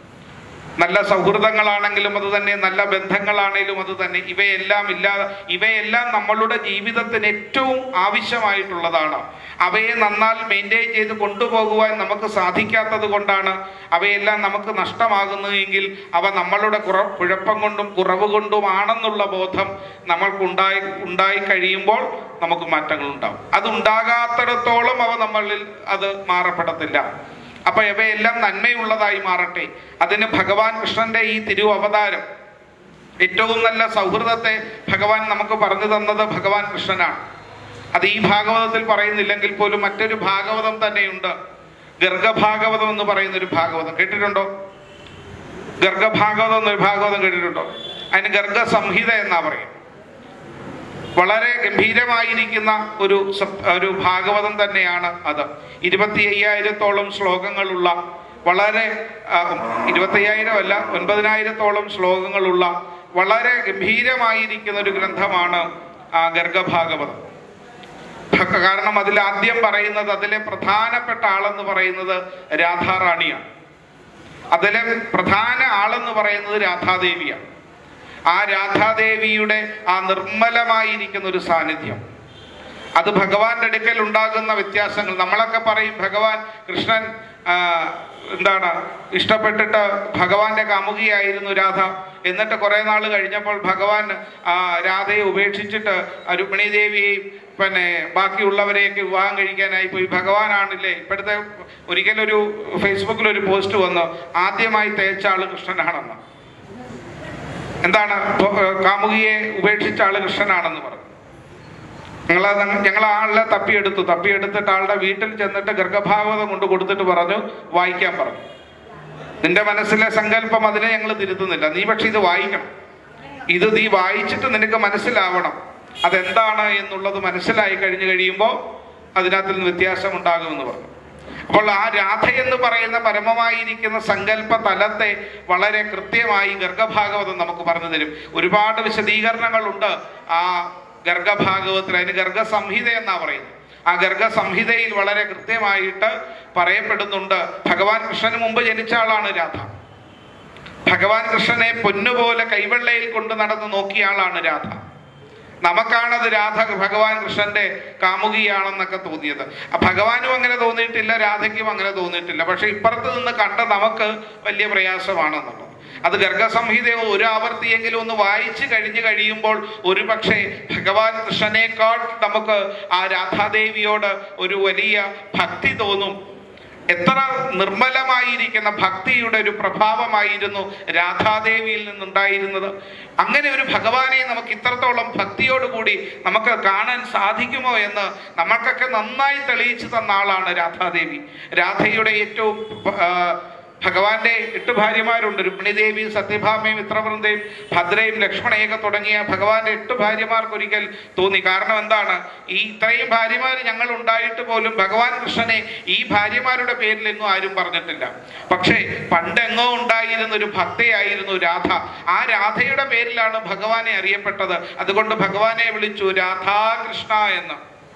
നല്ല സൗഹൃദങ്ങളാണെങ്കിലും അത് തന്നെ നല്ല ബന്ധങ്ങളാണെങ്കിലും അത് തന്നെ ഇവയെല്ലാം ഇല്ലാതെ ഇവയെല്ലാം നമ്മളുടെ ജീവിതത്തിന് ഏറ്റവും ആവശ്യമായിട്ടുള്ളതാണ് അവയെ നന്നാൽ മെയിൻറ്റെയിൻ ചെയ്ത് കൊണ്ടുപോകുവാൻ നമുക്ക് സാധിക്കാത്തത് കൊണ്ടാണ് അവയെല്ലാം നമുക്ക് നഷ്ടമാകുന്നതെങ്കിൽ അവ നമ്മളുടെ കുറ കുഴപ്പം കൊണ്ടും കുറവ് കൊണ്ടുമാണെന്നുള്ള ബോധം നമ്മൾക്കുണ്ടായി ഉണ്ടായി കഴിയുമ്പോൾ നമുക്ക് മാറ്റങ്ങൾ ഉണ്ടാവും അത് ഉണ്ടാകാത്തിടത്തോളം അവ നമ്മളിൽ അത് മാറപ്പെടത്തില്ല അപ്പൊ ഇവയെല്ലാം നന്മയുള്ളതായി മാറട്ടെ അതിന് ഭഗവാൻ കൃഷ്ണന്റെ ഈ തിരു അവതാരം ഏറ്റവും നല്ല സൗഹൃദത്തെ ഭഗവാൻ നമുക്ക് പറഞ്ഞു തന്നത് ഭഗവാൻ കൃഷ്ണനാണ് അത് ഈ ഭാഗവതത്തിൽ പറയുന്നില്ലെങ്കിൽ പോലും മറ്റൊരു ഭാഗവതം തന്നെയുണ്ട് ഗർഗഭാഗവതം എന്ന് പറയുന്ന ഒരു ഭാഗവതം കേട്ടിട്ടുണ്ടോ ഗർഗഭാഗവതം എന്നൊരു ഭാഗവതം കേട്ടിട്ടുണ്ടോ അതിന് ഗർഗ സംഹിത എന്നാ പറയും വളരെ ഗംഭീരമായിരിക്കുന്ന ഒരു സപ്- ഒരു ഭാഗവതം തന്നെയാണ് അത് ഇരുപത്തി അയ്യായിരത്തോളം ശ്ലോകങ്ങളുള്ള വളരെ ആ, ഇരുപത്തി അയ്യായിരം അല്ല ഒൻപതിനായിരത്തോളം ശ്ലോകങ്ങളുള്ള വളരെ ഗംഭീരമായിരിക്കുന്ന ഒരു ഗ്രന്ഥമാണ് ആ ഗർഗഭാഗവതം ഭ- കാരണം അതിൽ ആദ്യം പറയുന്നത് അതിലെ പ്രധാനപ്പെട്ട ആളെന്ന് പറയുന്നത് രാധാറാണിയാണ് അതിലെ പ്രധാന ആളെന്ന് പറയുന്നത് രാധാദേവിയാണ് ആ രാധാദേവിയുടെ ആ നിർമ്മലമായിരിക്കുന്ന ഒരു സാന്നിധ്യം അത് ഭഗവാന്റെ അടുക്കൽ ഉണ്ടാകുന്ന വ്യത്യാസങ്ങൾ നമ്മളൊക്കെ പറയും ഭഗവാൻ കൃഷ്ണൻ ആ, എന്താണ് ഇഷ്ടപ്പെട്ടിട്ട് ഭഗവാന്റെ കാമുകിയായിരുന്നു രാധ എന്നിട്ട് കുറെ നാൾ കഴിഞ്ഞപ്പോൾ ഭഗവാൻ ആ, രാധയെ ഉപേക്ഷിച്ചിട്ട് ആ രുക്മിണി ദേവിയെയും പിന്നെ ബാക്കിയുള്ളവരെയൊക്കെ വിവാഹം കഴിക്കാനായി പോയി ഭഗവാനാണില്ലേ ഇപ്പോഴത്തെ ഒരിക്കലൊരു ഫേസ്ബുക്കിൽ ഒരു പോസ്റ്റ് വന്നു ആദ്യമായി തേച്ച ആള് കൃഷ്ണനാണെന്ന് എന്താണ് ഇപ്പൊ, ഏർ, കാമുകിയെ ഉപേക്ഷിച്ച ആള് കൃഷ്ണനാണെന്ന് പറഞ്ഞു ഞങ്ങൾ ഞങ്ങൾ ആളെ തപ്പിയെടുത്തു തപ്പിയെടുത്തിട്ട് ആളുടെ വീട്ടിൽ ചെന്നിട്ട് ഗർഗഭാഗവതം കൊണ്ട് കൊടുത്തിട്ട് പറഞ്ഞു വായിക്കാൻ പറഞ്ഞു നിന്റെ മനസ്സിലെ സങ്കല്പം അതിനെ ഞങ്ങൾ തിരുത്തുന്നില്ല നീ പക്ഷെ ഇത് വായിക്കണം ഇത് നീ വായിച്ചിട്ട് നിനക്ക് മനസ്സിലാവണം അതെന്താണ് എന്നുള്ളത് മനസ്സിലായി കഴിഞ്ഞു കഴിയുമ്പോൾ അതിനകത്തിൽ നിന്ന് വ്യത്യാസം ഉണ്ടാകുമെന്ന് പറഞ്ഞു അപ്പോൾ ആ രാധ എന്ന് പറയുന്ന പരമമായിരിക്കുന്ന സങ്കല്പ തലത്തെ വളരെ കൃത്യമായി ഗർഗഭാഗവതം നമുക്ക് പറഞ്ഞു തരും ഒരുപാട് വിശദീകരണങ്ങളുണ്ട് ആ ഗർഗഭാഗവത്തിൽ അതിന് ഗർഗസംഹിത എന്നാ പറയുന്നത് ആ ഗർഗസംഹിതയിൽ വളരെ കൃത്യമായിട്ട് പറയപ്പെടുന്നുണ്ട് ഭഗവാൻ കൃഷ്ണന് മുമ്പ് ജനിച്ച ആളാണ് രാധ ഭഗവാൻ കൃഷ്ണനെ പൊന്നുപോലെ കൈവെള്ളയിൽ കൊണ്ട് നടന്ന് നോക്കിയ ആളാണ് രാധ നമുക്കാണത് രാധ ഭഗവാൻ കൃഷ്ണന്റെ കാമുകിയാണെന്നൊക്കെ തോന്നിയത് ആ ഭഗവാനും അങ്ങനെ തോന്നിയിട്ടില്ല രാധയ്ക്കും അങ്ങനെ തോന്നിയിട്ടില്ല പക്ഷെ ഇപ്പുറത്ത് നിന്ന് കണ്ട നമുക്ക് വലിയ പ്രയാസമാണെന്നുള്ളത് അത് ഗർഗസംഹിത ഒരു ആവർത്തിയെങ്കിലും ഒന്ന് വായിച്ചു കഴിഞ്ഞു കഴിയുമ്പോൾ ഒരു പക്ഷേ ഭഗവാൻ കൃഷ്ണനേക്കാൾ നമുക്ക് ആ രാധാദേവിയോട് ഒരു വലിയ ഭക്തി തോന്നും എത്ര നിർമ്മലമായിരിക്കുന്ന ഭക്തിയുടെ ഒരു പ്രഭാവമായിരുന്നു രാധാദേവിയിൽ നിന്നുണ്ടായിരുന്നത് അങ്ങനെ ഒരു ഭഗവാനെ നമുക്ക് ഇത്രത്തോളം ഭക്തിയോടുകൂടി നമുക്ക് കാണാൻ സാധിക്കുമോ എന്ന് നമ്മൾക്കൊക്കെ നന്നായി തെളിയിച്ചു തന്ന ആളാണ് രാധാദേവി രാധയുടെ ഏറ്റവും ആ, ഭഗവാന്റെ എട്ട് ഭാര്യമാരുണ്ട് രുക്മിണിദേവി സത്യഭാമയും മിത്രവൃന്ദയും ഭദ്രയും ലക്ഷ്മണയൊക്കെ തുടങ്ങിയ ഭഗവാന്റെ എട്ട് ഭാര്യമാർക്ക് ഒരിക്കൽ തോന്നി കാരണം എന്താണ് ഈ ഇത്രയും ഭാര്യമാർ ഞങ്ങൾ ഉണ്ടായിട്ട് പോലും ഭഗവാൻ കൃഷ്ണനെ ഈ ഭാര്യമാരുടെ പേരിലെങ്ങും ആരും പറഞ്ഞിട്ടില്ല പക്ഷേ പണ്ടെങ്ങോ ഉണ്ടായിരുന്ന ഒരു ഭക്തയായിരുന്നു രാധ ആ രാധയുടെ പേരിലാണ് ഭഗവാനെ അറിയപ്പെട്ടത് അതുകൊണ്ട് ഭഗവാനെ വിളിച്ചു രാധാകൃഷ്ണ എന്ന്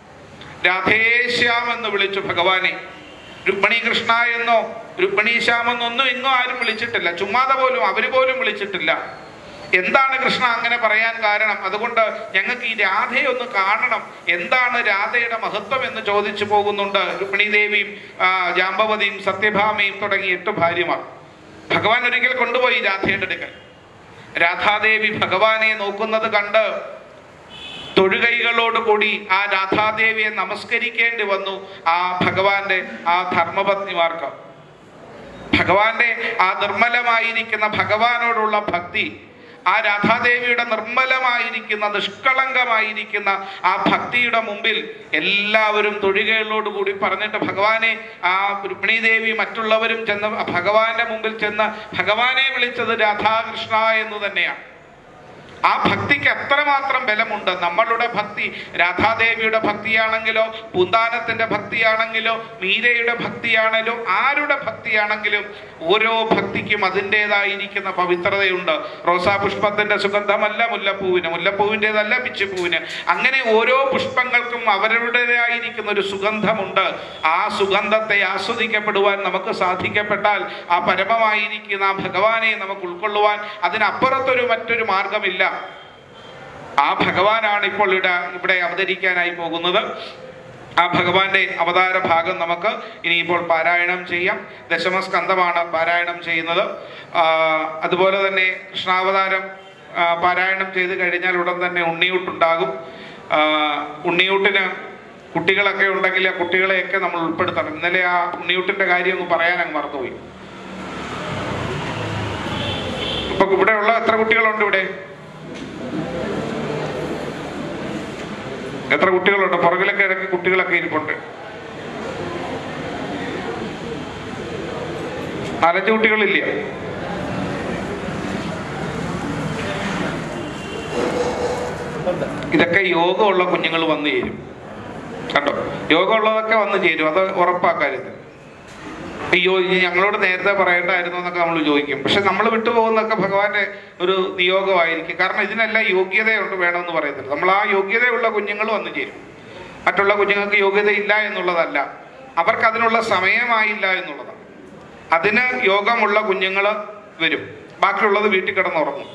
രാധേശ്യാം എന്ന് വിളിച്ചു ഭഗവാനെ രുക്മിണി കൃഷ്ണ എന്നോ രുക്മിണി ശ്യാം എന്നൊന്നും എങ്ങും ആരും വിളിച്ചിട്ടില്ല ചുമ്മാതെ പോലും അവര് പോലും വിളിച്ചിട്ടില്ല എന്താണ് കൃഷ്ണ അങ്ങനെ പറയാൻ കാരണം അതുകൊണ്ട് ഞങ്ങൾക്ക് ഈ രാധയെ ഒന്ന് കാണണം എന്താണ് രാധയുടെ മഹത്വം എന്ന് ചോദിച്ചു പോകുന്നുണ്ട് രുക്മിണി ദേവിയും ആ, ജാമ്പവതിയും സത്യഭാമയും തുടങ്ങി എട്ട് ഭാര്യമാർ ഭഗവാൻ ഒരിക്കൽ കൊണ്ടുപോയി രാധയുടെ അടുക്കൽ രാധാദേവി ഭഗവാനെ നോക്കുന്നത് കണ്ട് തൊഴുകൈകളോട് കൂടി ആ രാധാദേവിയെ നമസ്കരിക്കേണ്ടി വന്നു ആ ഭഗവാന്റെ ആ ധർമ്മപത്നിമാർക്ക് ഭഗവാന്റെ ആ നിർമ്മലമായിരിക്കുന്ന ഭഗവാനോടുള്ള ഭക്തി ആ രാധാദേവിയുടെ നിർമ്മലമായിരിക്കുന്ന നിഷ്കളങ്കമായിരിക്കുന്ന ആ ഭക്തിയുടെ മുമ്പിൽ എല്ലാവരും തൊഴുകകളോട് കൂടി പറഞ്ഞിട്ട് ഭഗവാനെ ആ രുക്മിണി ദേവി മറ്റുള്ളവരും ചെന്ന് ഭഗവാന്റെ മുമ്പിൽ ചെന്ന് ഭഗവാനെ വിളിച്ചത് രാധാകൃഷ്ണ എന്ന് തന്നെയാണ് ആ ഭക്തിക്ക് എത്രമാത്രം ബലമുണ്ട് നമ്മളുടെ ഭക്തി രാധാദേവിയുടെ ഭക്തിയാണെങ്കിലോ പൂന്താനത്തിന്റെ ഭക്തിയാണെങ്കിലോ മീരയുടെ ഭക്തിയാണെങ്കിലോ ആരുടെ ഭക്തിയാണെങ്കിലും ഓരോ ഭക്തിക്കും അതിൻ്റെതായിരിക്കുന്ന പവിത്രതയുണ്ട് റോസാ പുഷ്പത്തിന്റെ സുഗന്ധമല്ല മുല്ലപ്പൂവിന് മുല്ലപ്പൂവിൻ്റെതല്ല പിച്ചിപ്പൂവിന് അങ്ങനെ ഓരോ പുഷ്പങ്ങൾക്കും അവരുടേതായിരിക്കുന്ന ഒരു സുഗന്ധമുണ്ട് ആ സുഗന്ധത്തെ ആസ്വദിക്കപ്പെടുവാൻ നമുക്ക് സാധിക്കപ്പെട്ടാൽ ആ പരമമായിരിക്കുന്ന ആ ഭഗവാനെ നമുക്ക് ഉൾക്കൊള്ളുവാൻ അതിനപ്പുറത്തൊരു മറ്റൊരു മാർഗമില്ല ആ ഭഗവാനാണ് ഇപ്പോൾ ഇവിടെ ഇവിടെ അവതരിക്കാനായി പോകുന്നത് ആ ഭഗവാന്റെ അവതാര ഭാഗം നമുക്ക് ഇനിയിപ്പോൾ പാരായണം ചെയ്യാം ദശമസ്കന്ധമാണ് പാരായണം ചെയ്യുന്നത് ആ, അതുപോലെ തന്നെ കൃഷ്ണാവതാരം ആ, പാരായണം ചെയ്ത് കഴിഞ്ഞാൽ ഉടൻ തന്നെ ഉണ്ണിയൂട്ടുണ്ടാകും ആ, ഉണ്ണിയൂട്ടിന് കുട്ടികളൊക്കെ ഉണ്ടെങ്കിൽ ആ കുട്ടികളെയൊക്കെ നമ്മൾ ഉൾപ്പെടുത്തണം ഇന്നലെ ആ ഉണ്ണിയൂട്ടിന്റെ കാര്യം ഒന്ന് പറയാൻ അങ്ങ് മറന്നുപോയി ഇപ്പൊ ഇവിടെയുള്ള എത്ര കുട്ടികളുണ്ട് ഇവിടെ എത്ര കുട്ടികളുണ്ട് പുറകിലൊക്കെ ഇടയ്ക്ക് കുട്ടികളൊക്കെ ഇരിപ്പുണ്ട് നാലഞ്ച് കുട്ടികളില്ല ഇതൊക്കെ യോഗമുള്ള കുഞ്ഞുങ്ങൾ വന്നു ചേരും കണ്ടോ യോഗമുള്ളതൊക്കെ വന്നു ചേരും അത് ഉറപ്പാക്കാരുത് അയ്യോ ഇനി ഞങ്ങളോട് നേരത്തെ പറയേണ്ടായിരുന്നു എന്നൊക്കെ നമ്മൾ ചോദിക്കും പക്ഷെ നമ്മൾ വിട്ടുപോകുന്നതൊക്കെ ഭഗവാന്റെ ഒരു നിയോഗമായിരിക്കും കാരണം ഇതിനെല്ലാം യോഗ്യതയുണ്ട് വേണമെന്ന് പറയത്തില്ല നമ്മൾ ആ യോഗ്യതയുള്ള കുഞ്ഞുങ്ങൾ വന്നു ചേരും മറ്റുള്ള കുഞ്ഞുങ്ങൾക്ക് യോഗ്യതയില്ല എന്നുള്ളതല്ല അവർക്ക് അതിനുള്ള സമയമായില്ല എന്നുള്ളതാണ് അതിന് യോഗമുള്ള കുഞ്ഞുങ്ങൾ വരും ബാക്കിയുള്ളത് വീട്ടിൽ കിടന്നുറങ്ങും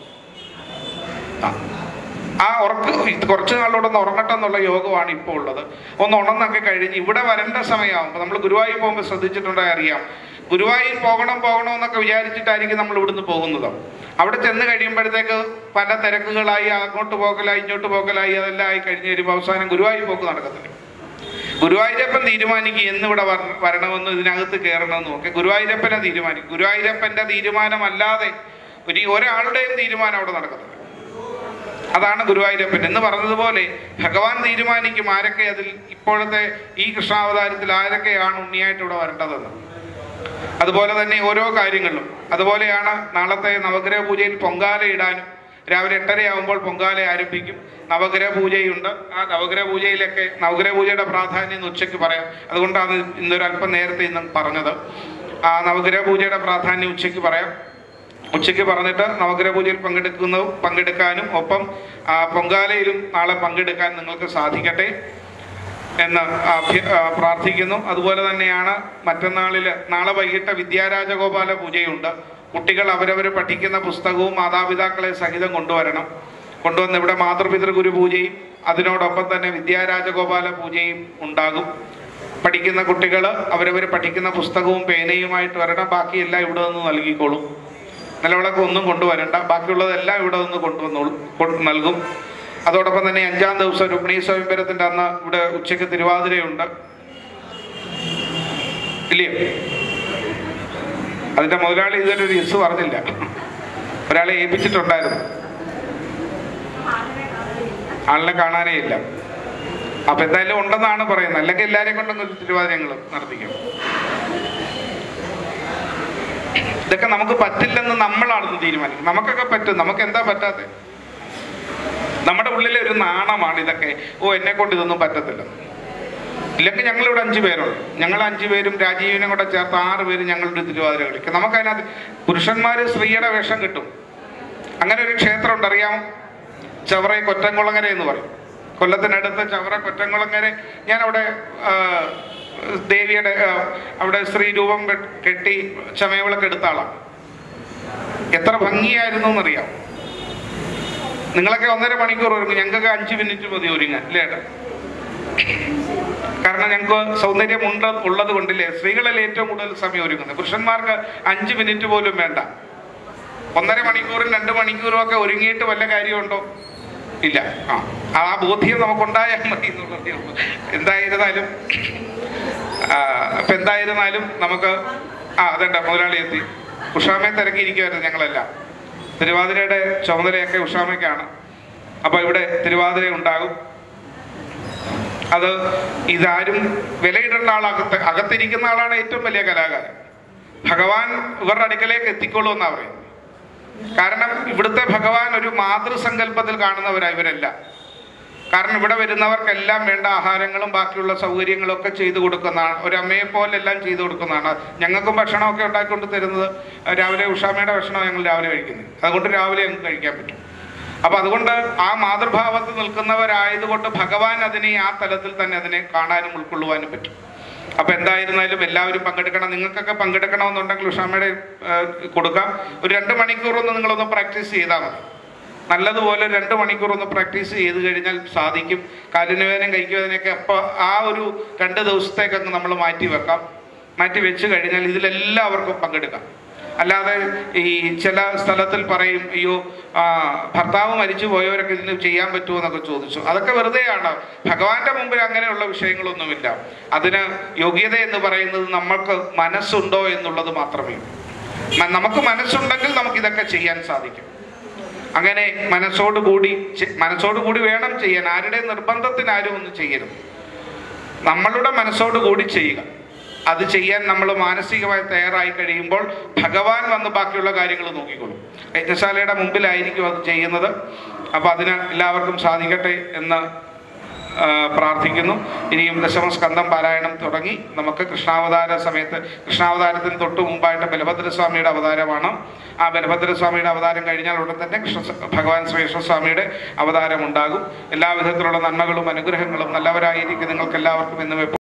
ആ. ആ ഉറക്ക് ഇത് കുറച്ച് നാളോടെ ഒന്ന് ഉറങ്ങട്ടെ എന്നുള്ള യോഗമാണ് ഇപ്പോൾ ഉള്ളത് ഒന്ന് ഉണർന്നൊക്കെ കഴിഞ്ഞ് ഇവിടെ വരേണ്ട സമയമാകുമ്പോൾ നമ്മൾ ഗുരുവായൂർ പോകുമ്പോൾ ശ്രദ്ധിച്ചിട്ടുണ്ടെങ്കിൽ അറിയാം ഗുരുവായൂർ പോകണം പോകണം എന്നൊക്കെ വിചാരിച്ചിട്ടായിരിക്കും നമ്മൾ ഇവിടുന്ന് പോകുന്നത് അവിടെ ചെന്ന് കഴിയുമ്പോഴത്തേക്ക് പല തിരക്കുകളായി അങ്ങോട്ട് പോകലായി ഇങ്ങോട്ട് പോകലായി അതെല്ലാം ആയി കഴിഞ്ഞ് വരുമ്പോൾ അവസാനം ഗുരുവായൂർ പോക്ക് നടക്കത്തില്ല ഗുരുവായൂരപ്പൻ തീരുമാനിക്കും എന്ന് ഇവിടെ വര- വരണമെന്ന് ഇതിനകത്ത് കയറണമെന്നും ഒക്കെ ഗുരുവായൂരപ്പനെ തീരുമാനിക്കും ഗുരുവായൂരപ്പന്റെ തീരുമാനമല്ലാതെ ഒരു ഒരാളുടെയും തീരുമാനം അവിടെ നടക്കത്തില്ല അതാണ് ഗുരുവായൂരപ്പൻ എന്ന് പറഞ്ഞതുപോലെ ഭഗവാൻ തീരുമാനിക്കും ആരൊക്കെ അതിൽ ഇപ്പോഴത്തെ ഈ കൃഷ്ണാവതാരത്തിൽ ആരൊക്കെയാണ് ഉണ്ണിയായിട്ട് ഇവിടെ വരേണ്ടതെന്ന് അതുപോലെ തന്നെ ഓരോ കാര്യങ്ങളിലും അതുപോലെയാണ് നാളത്തെ നവഗ്രഹ പൂജയിൽ പൊങ്കാല ഇടാനും രാവിലെ എട്ടരയാകുമ്പോൾ പൊങ്കാല ആരംഭിക്കും നവഗ്രഹ പൂജയുണ്ട് ആ നവഗ്രഹ പൂജയിലൊക്കെ നവഗ്രഹ പൂജയുടെ പ്രാധാന്യം ഇന്ന് ഉച്ചയ്ക്ക് പറയാം അതുകൊണ്ടാണ് ഇന്നൊരു അല്പം നേരത്തെ ഇന്ന് പറഞ്ഞത് ആ നവഗ്രഹ പൂജയുടെ പ്രാധാന്യം ഉച്ചയ്ക്ക് പറയാം ഉച്ചയ്ക്ക് പറഞ്ഞിട്ട് നവഗ്രഹ പൂജയിൽ പങ്കെടുക്കുന്ന പങ്കെടുക്കാനും ഒപ്പം ആ, പൊങ്കാലയിലും നാളെ പങ്കെടുക്കാൻ നിങ്ങൾക്ക് സാധിക്കട്ടെ എന്ന് അഭ്യ ആ, പ്രാർത്ഥിക്കുന്നു അതുപോലെ തന്നെയാണ് മറ്റന്നാളിൽ നാളെ വൈകിട്ട് വിദ്യാരാജഗോപാല പൂജയുണ്ട് കുട്ടികൾ അവരവർ പഠിക്കുന്ന പുസ്തകവും മാതാപിതാക്കളെ സഹിതം കൊണ്ടുവരണം കൊണ്ടുവന്ന് ഇവിടെ മാതൃപിതൃ ഗുരു പൂജയും അതിനോടൊപ്പം തന്നെ വിദ്യാരാജഗോപാല പൂജയും ഉണ്ടാകും പഠിക്കുന്ന കുട്ടികൾ അവരവർ പഠിക്കുന്ന പുസ്തകവും പേനയുമായിട്ട് വരണം ബാക്കിയെല്ലാം ഇവിടെ നിന്ന് നൽകിക്കോളും നിലവിളക്ക് ഒന്നും കൊണ്ടുവരണ്ട ബാക്കിയുള്ളതെല്ലാം ഇവിടെ നിന്ന് കൊണ്ടുവന്നോളും കൊണ്ട് നൽകും അതോടൊപ്പം തന്നെ അഞ്ചാം ദിവസം രുക്മിണി സ്വയംവരത്തിന്റെ അന്ന് ഇവിടെ ഉച്ചയ്ക്ക് തിരുവാതിരയുണ്ട് ഇല്ലയോ അതിന്റെ മുതലാളി ഇതുവരെ ഒരു യെസ് പറഞ്ഞില്ല ഒരാളെ ഏൽപ്പിച്ചിട്ടുണ്ടായിരുന്നു ആളിനെ കാണാനേ ഇല്ല അപ്പൊ എന്തായാലും ഉണ്ടെന്നാണ് പറയുന്നത് അല്ലെങ്കിൽ എല്ലാരെയും കൊണ്ടും തിരുവാതിരങ്ങൾ നടത്തിക്കും ഇതൊക്കെ നമുക്ക് പറ്റില്ലെന്ന് നമ്മളാണെന്ന് തീരുമാനിക്കും നമുക്കൊക്കെ പറ്റും നമുക്ക് എന്താ പറ്റാത്തെ നമ്മുടെ ഉള്ളിലെ ഒരു നാണമാണ് ഇതൊക്കെ ഓ എന്നെ കൊണ്ട് ഇതൊന്നും പറ്റത്തില്ല ഇല്ലെങ്കിൽ ഞങ്ങളിവിടെ അഞ്ചു പേരുണ്ട് ഞങ്ങൾ അഞ്ചു പേരും രാജീവിനെ കൂടെ ചേർത്ത് ആറ് പേര് ഞങ്ങളുടെ തിരുവാതിര കളിക്കും നമുക്കതിനകത്ത് പുരുഷന്മാർ സ്ത്രീയുടെ വേഷം കിട്ടും അങ്ങനെ ഒരു ക്ഷേത്രമുണ്ട് അറിയാമോ ചവറ കൊറ്റംകുളങ്ങര എന്ന് പറയും കൊല്ലത്തിനടുത്ത് ചവറ കൊറ്റംകുളങ്ങര ഞാൻ അവിടെ ആ, ദേവിയുടെ ആ, അവിടെ സ്ത്രീരൂപം കെ- കെട്ടി ചമയവിളക്ക് എടുത്ത ആളാണ് എത്ര ഭംഗിയായിരുന്നു എന്നറിയാം നിങ്ങളൊക്കെ ഒന്നര മണിക്കൂർ ഒരുങ്ങും ഞങ്ങൾക്ക് അഞ്ച് മിനിറ്റ് മതി ഒരുങ്ങാൻ അല്ലേ ഏട്ടാ കാരണം ഞങ്ങൾക്ക് സൗന്ദര്യം ഉണ്ട് ഉള്ളത് കൊണ്ടില്ലേ സ്ത്രീകളല്ലേ ഏറ്റവും കൂടുതൽ സമയം ഒരുങ്ങുന്നത് പുരുഷന്മാർക്ക് അഞ്ച് മിനിറ്റ് പോലും വേണ്ട ഒന്നര മണിക്കൂറും രണ്ട് മണിക്കൂറും ഒക്കെ ഒരുങ്ങിയിട്ട് വല്ല കാര്യമുണ്ടോ ഇല്ല ആ ആ ബോധ്യം നമുക്കുണ്ടായാൽ മതി എന്നുള്ളതേ ഉള്ളൂ എന്തായിരുന്നാലും ആ, അപ്പൊ എന്തായിരുന്നാലും നമുക്ക് ആ അതേണ്ട മുതലാളി എത്തി ഉഷാമയെ തിരക്കിയിരിക്കുമായിരുന്നു ഞങ്ങളെല്ലാം തിരുവാതിരയുടെ ചുമതലയൊക്കെ ഉഷാമയ്ക്കാണ് അപ്പൊ ഇവിടെ തിരുവാതിര ഉണ്ടാകും അത് ഇതാരും വിലയിടേണ്ട ആളകത്ത് അകത്തിരിക്കുന്ന ആളാണ് ഏറ്റവും വലിയ കലാകാരൻ ഭഗവാൻ ഇവരുടെ അടുക്കലേക്ക് എത്തിക്കോളൂ എന്നാ പറയുന്നത് കാരണം ഇവിടുത്തെ ഭഗവാൻ ഒരു മാതൃസങ്കല്പത്തിൽ കാണുന്നവരാ ഇവരല്ല കാരണം ഇവിടെ വരുന്നവർക്കെല്ലാം വേണ്ട ആഹാരങ്ങളും ബാക്കിയുള്ള സൗകര്യങ്ങളും ഒക്കെ ചെയ്തു കൊടുക്കുന്നതാണ് ഒരു അമ്മയെ പോലെ എല്ലാം ചെയ്തു കൊടുക്കുന്നതാണ് ഞങ്ങൾക്കും ഭക്ഷണമൊക്കെ ഉണ്ടാക്കിക്കൊണ്ട് തരുന്നത് രാവിലെ ഉഷാമയുടെ ഭക്ഷണം ഞങ്ങൾ രാവിലെ കഴിക്കുന്നത് അതുകൊണ്ട് രാവിലെ ഞങ്ങൾക്ക് കഴിക്കാൻ പറ്റും അപ്പൊ അതുകൊണ്ട് ആ മാതൃഭാവത്തിൽ നിൽക്കുന്നവരായതുകൊണ്ട് ഭഗവാൻ അതിനെ ആ തലത്തിൽ തന്നെ അതിനെ കാണാനും ഉൾക്കൊള്ളുവാനും പറ്റും അപ്പൊ എന്തായിരുന്നാലും എല്ലാവരും പങ്കെടുക്കണം നിങ്ങൾക്കൊക്കെ പങ്കെടുക്കണമെന്നുണ്ടെങ്കിൽ ഉഷാമയുടെ ഏഹ്, കൊടുക്കാം ഒരു രണ്ട് മണിക്കൂറൊന്ന് നിങ്ങളൊന്ന് പ്രാക്ടീസ് ചെയ്താൽ മതി നല്ലതുപോലെ രണ്ട് മണിക്കൂർ ഒന്ന് പ്രാക്ടീസ് ചെയ്ത് കഴിഞ്ഞാൽ സാധിക്കും കാലിന് വേദനയും കൈക്കുവേദനയൊക്കെ അപ്പോൾ ആ ഒരു രണ്ട് ദിവസത്തേക്കങ്ങ് നമ്മൾ മാറ്റി വെക്കാം മാറ്റി വെച്ച് കഴിഞ്ഞാൽ ഇതിലെല്ലാവർക്കും പങ്കെടുക്കാം അല്ലാതെ ഈ ചില സ്ഥലത്തിൽ പറയും അയ്യോ ആ, ഭർത്താവ് മരിച്ചു പോയവരൊക്കെ ഇതിന് ചെയ്യാൻ പറ്റുമോ എന്നൊക്കെ ചോദിച്ചു അതൊക്കെ വെറുതെയാണ് ഭഗവാന്റെ മുമ്പിൽ അങ്ങനെയുള്ള വിഷയങ്ങളൊന്നുമില്ല അതിന് യോഗ്യത എന്ന് പറയുന്നത് നമ്മൾക്ക് മനസ്സുണ്ടോ എന്നുള്ളത് മാത്രമേ ഉള്ളൂ. മ- നമുക്ക് മനസ്സുണ്ടെങ്കിൽ നമുക്ക് ഇതൊക്കെ ചെയ്യാൻ സാധിക്കും അങ്ങനെ മനസ്സോടുകൂടി ചെ- മനസ്സോടുകൂടി വേണം ചെയ്യാൻ ആരുടെ നിർബന്ധത്തിന് ആരും ഒന്നും ചെയ്യരുത് നമ്മളുടെ മനസ്സോടുകൂടി ചെയ്യുക അത് ചെയ്യാൻ നമ്മൾ മാനസികമായി തയ്യാറായി കഴിയുമ്പോൾ ഭഗവാൻ വന്ന് ബാക്കിയുള്ള കാര്യങ്ങൾ നോക്കിക്കൊള്ളും യജ്ഞശാലയുടെ മുമ്പിലായിരിക്കും അത് ചെയ്യുന്നത് അപ്പോൾ അതിന് എല്ലാവർക്കും സാധിക്കട്ടെ എന്ന് ആ, പ്രാർത്ഥിക്കുന്നു ഇനിയും ദശമസ്കന്ധം പാരായണം തുടങ്ങി നമുക്ക് കൃഷ്ണാവതാര സമയത്ത് കൃഷ്ണാവതാരത്തിന് തൊട്ട് മുമ്പായിട്ട് ബലഭദ്രസ്വാമിയുടെ അവതാരമാണ് ആ ബലഭദ്രസ്വാമിയുടെ അവതാരം കഴിഞ്ഞാൽ ഉടൻ തന്നെ കൃഷ്ണ ഭഗവാൻ ശ്രീകൃഷ്ണസ്വാമിയുടെ അവതാരം ഉണ്ടാകും എല്ലാ വിധത്തിലുള്ള നന്മകളും അനുഗ്രഹങ്ങളും നല്ലവരായിരിക്കും നിങ്ങൾക്ക് എല്ലാവർക്കും എന്നും എപ്പോഴും